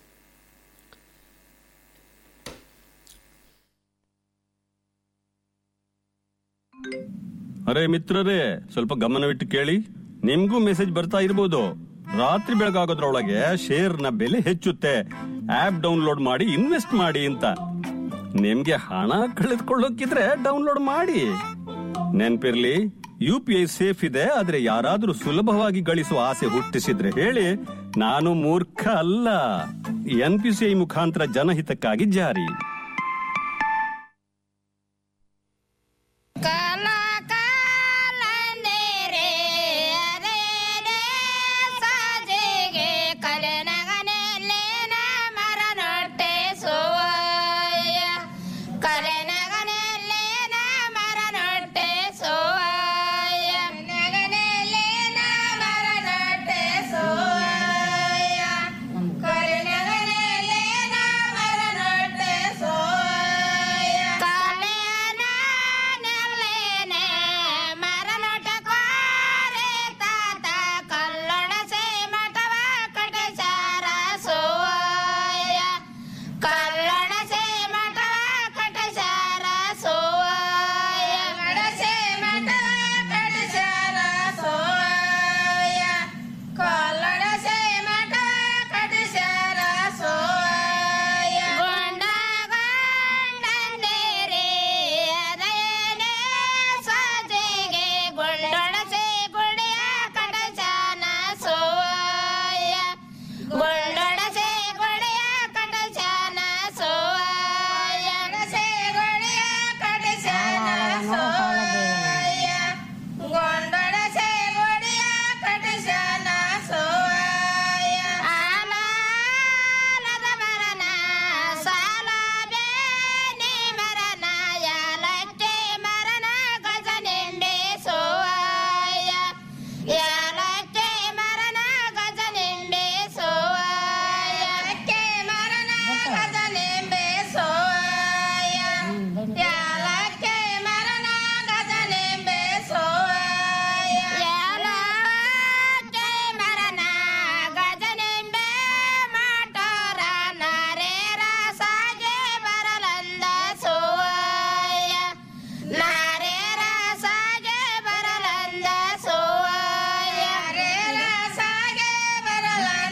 ಅರೆ ಮಿತ್ರರೇ ಸ್ವಲ್ಪ ಗಮನವಿಟ್ಟು ಕೇಳಿ ನಿಮ್ಗೂ ಮೆಸೇಜ್ ಬರ್ತಾ ಇರ್ಬೋದು ರಾತ್ರಿ ಬೆಳಗಾಗೋದ್ರೊಳಗೆ ಶೇರ್ನ ಬೆಲೆ ಹೆಚ್ಚುತ್ತೆ ಆಪ್ ಡೌನ್ಲೋಡ್ ಮಾಡಿ ಇನ್ವೆಸ್ಟ್ ಮಾಡಿ ಅಂತ ನಿಮ್ಗೆ ಹಣ ಕಳೆದುಕೊಳ್ಳೋಕಿದ್ರೆ ಡೌನ್ಲೋಡ್ ಮಾಡಿ ನೆನ್ಪಿರ್ಲಿ ಯು ಪಿ ಐ ಸೇಫ್ ಇದೆ ಆದ್ರೆ ಯಾರಾದ್ರೂ ಸುಲಭವಾಗಿ ಗಳಿಸುವ ಆಸೆ ಹುಟ್ಟಿಸಿದ್ರೆ ಹೇಳಿ ನಾನು ಮೂರ್ಖ ಅಲ್ಲ ಎನ್ ಪಿ ಸಿ ಐ ಮುಖಾಂತರ ಜನಹಿತಕ್ಕಾಗಿ ಜಾರಿ ಸಾಜೆಗೆ ಕಲೆನಗನೆಲ್ಲೇನ ಮರನೊಟ್ಟೆ ಸೋಯ ಕಲೆನಗನೆಲ್ಲೇನ ಮರನೊಟ್ಟೆ ಸೋಯ ನಗನೆಲ್ಲೇನ ಮರನೊಟ್ಟೆ ಸೋಯ ಕಲೆನಗನೆಲ್ಲೇನ ಮರನೊಟ್ಟೆ ಸೋಯ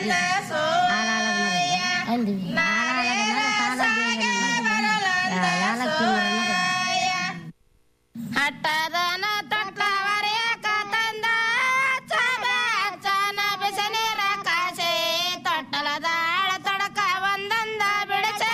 ಹಟ್ಟದನ ತೊಟ್ಲವರೆಯಕ ತಂದ ಚಬ ಚನ ಬಿಸಿ ನೀರ ಕಾಸೆ ತೊಟ್ಟಲದಾಳ ತೊಡಕ ಒಂದೊಂದ ಬಿಡಚೆ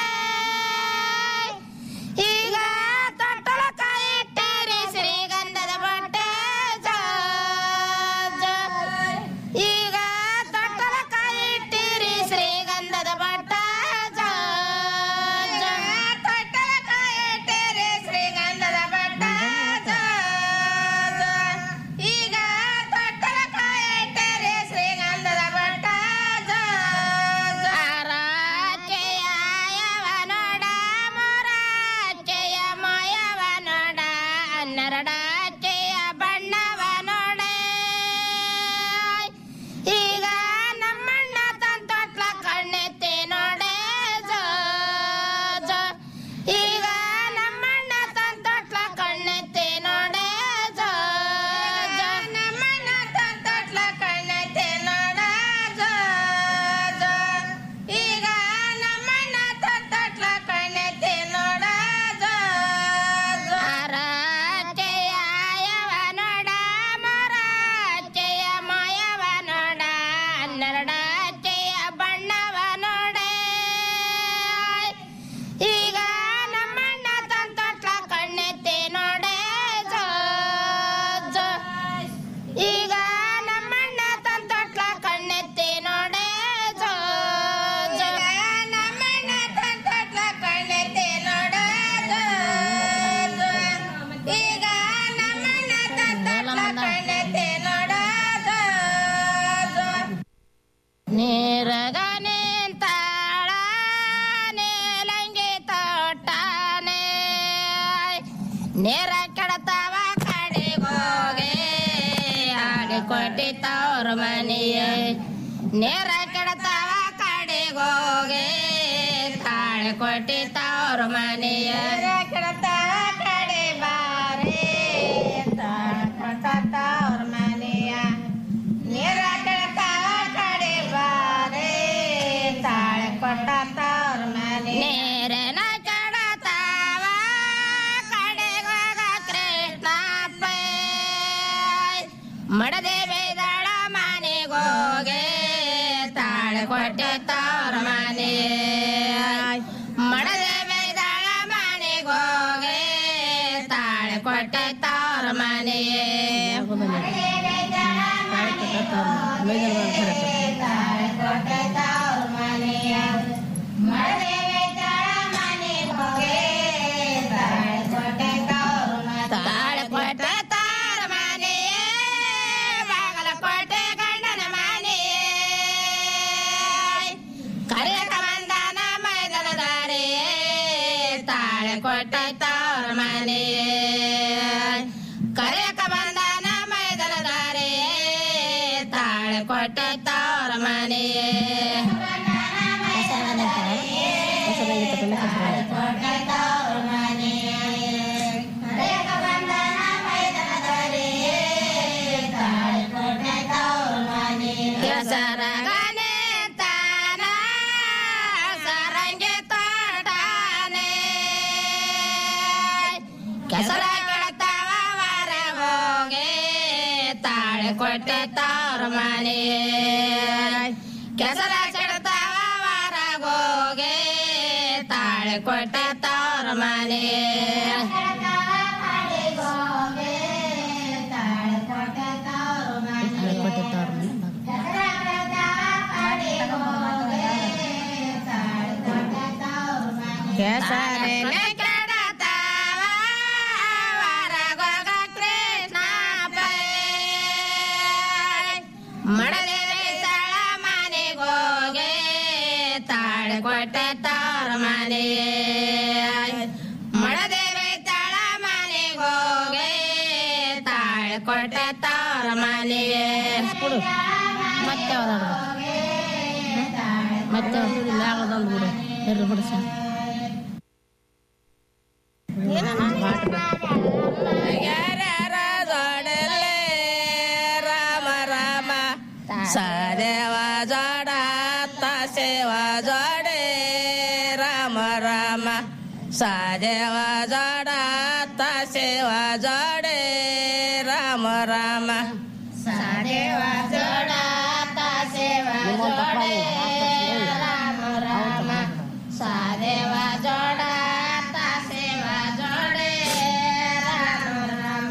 ಈಗ ತೊಟ್ಟಲ ಕಾಯಿಟ್ಟೇರಿ ಶ್ರೀಗಂಧದ ಬಟ್ಟೆ ಜೋ, ಜೋ. ಈಗ ತೊಟ್ಟಲ ಕಾಯಿಟ್ಟಿರಿ ಶ್ರೀಗಂಧದ ಬಟ್ಟ ಜೋ, ಜೋ. ತೊಟ್ಟಲ ಕಾಯಿಟ್ಟಿರಿ ಶ್ರೀಗಂಧದ ಬಟ್ಟ ಜೋ, ಜೋ. ಈಗ ತೊಟ್ಟಲ ಕಾಯಿಟ್ಟಿರಿ ಶ್ರೀಗಂಧದ ಬಟ್ಟ ಜೋ, ಜೋ. ಆರಾಚೆಯ ಯಾವ ನೋಡ ಮೊರಾಚೆಯ ಮಾಯವ ನೋಡ ಹನ್ನೆರಡಾಚೆಯ ಬಣ್ಣವ ನೋಡೆ ಈಗ ನಮ್ಮಣ್ಣ ತಂತೊಟ್ಲ ಕಣ್ಣೆತ್ತಿ ನೋಡೆ ಜೋ, ಜೋ. ಈಗ ನಮ್ಮಣ್ಣ ತಂತೊಟ್ಲ ಕಣ್ಣೆತ್ತಿ ನೋಡೆ ಜೋ, ಜೋ. ನಮ್ಮಣ್ಣ ತಂತೊಟ್ಲ ಕಣ್ಣೆತ್ತಿ ನೋಡ ಜೋ, ಜೋ. ಈಗ ನಮ್ಮಣ್ಣ ತಂತೊಟ್ಲ ಕಣ್ಣೆತ್ತಿ ನೋಡ ಜೋ, ಜೋ. ಆರಾಚೆಯ ಯಾವ ನೋಡ ಮೊರಾಚೆಯ ಮಾಯವ ನೋಡ ಹನ್ನೆರಡಾಚೆಯ ಬಣ್ಣವ ನೋಡೆ ಈಗ ನಮ್ಮಣ್ಣ ತಂತೊಟ್ಲ ಕಣ್ಣೆತ್ತಿ ನೋಡೆ ಜೋ, ಜೋ. ಈಗ ನಮ್ಮಣ್ಣ ತಂತೊಟ್ಲ ಕಣ್ಣೆತ್ತಿ ನೋಡೆ ಜೋ, ಜೋ. ನಮ್ಮಣ್ಣ ತಂತೊಟ್ಲ ಕಣ್ಣೆತ್ತಿ ನೋಡೆ ಜೋ, ಜೋ. ಈಗ ನಮ್ಮಣ್ಣ ತಂತೊಟ್ಲ ಕಣ್ಣೆತ್ತಿ ನೋಡೆ ಜೋ, ಜೋ. ನೀರಗ ನಿಂತಾಳ ನೀಲಂಗಿ ತೋಟಾನೆ ನೀರ ಕೆಡತಾವ ಕಡೆಗೋಗೆ ಹಾಗೆ ಕೊಟ್ಟಿ ತವ್ರ ಮನೆಯೇ ನೀರ ಕೆಡತಾವ ಕಡೆಗೋಗೆ ತಾಳೆ ಕೊಟ್ಟಿ ತವ್ರ ಮನೆಯ ಕೆಡತಾವ ಕಡೆ ಬಾರೆ ತಾಳೆ ಕೊಟ್ಟ ತವ್ರ ಮನೆಯ ನೀರ ಕೆಡತಾವ ಕಡೆ ಬಾರೆ ತಾಳೆ ಕೊಟ್ಟ ತವ್ರ ಮನೆ ನೀರನ ಕೆಡತಾವ ಕಡೆಗೋಗ ಕೃಷ್ಣಪ್ಪ ಮಡದೆ ಬೇದಾಳ ಮನೆಗೋಗೆ ತಾಳೆ ಕೊಟ್ಟೆ ತವ್ರ ಮನೆ ಮಡದೆ ಬೇದಾಳ ಮನೆಗೋಗೆ ತಾಳೆ ಕೊಟ್ಟೆ ತವ್ರ ಮನೆಯೇ ತಾಳಕೋಟೆ ತಾರ ಮನೆಯೇ ಬಾಗಲಕೋಟೆ ಗಂಡನ ಮನೆಯೇ ಕರೆಯಕ ಬಂದನ ಮೈದನ ದಾರಿಯೇ ತಾಳಕೋಟೆ ತಾರ ಮನೆಯೇ ಕರೆಯಕ ಬಂದನ ಮೈದನ ದಾರಿಯೇ ತಾಳಕೋಟೆ ತಾರ ಮನೆಯೇ ಕೆಸರಗನೆ ತಾನ ಸರಂಗೆ ತೋಟಾನೆ ಕೆಸರ ಕೆಡತಾವ ವಾರ ಹೋಗೆ ತಾಳೆ ಕೊಟ್ಟೆ ತವ್ರ ಮನೆ ಕೆಸರ ಕೆಡತಾವ ವಾರ ಹೋಗೆ ತಾಳೆ ಕೊಟ್ಟೆ ತವ್ರ ಮನೆ ಕೆಸರನೆ ಕೆಡತಾವ ವಾರಗೋಗ ಕೃಷ್ಣ ಪೈ ಮಡದೇವೆ ತಳ ಮನೆಗೋಗೆ ತಾಳೆ ಕೊಟ್ಟೆ ತವ್ರ ಮನೆ ಮಡದೇವೆ ತಳ ಮನೆಗೋಗೆ ತಾಳೆ ಕೊಟ್ಟೆ ತವ್ರ ಮನೆ ಮತ್ತೆ ಮತ್ತೆ ಯಾವ್ದೊಂದು ಬಿಡು ಎರ್ರಿ ಬಿಡು ಸರ್ ರಾಮ ರಾಮ ಸದೇವ ಜಡ ರಾಮ ರಾಮ ಸಾದೇವ ಜಡ ಸೇವ ಜಡೆ ರಾಮ ರಾಮ ಸಾದೇವ ಜಡ ಸೇವ ಜಡೆ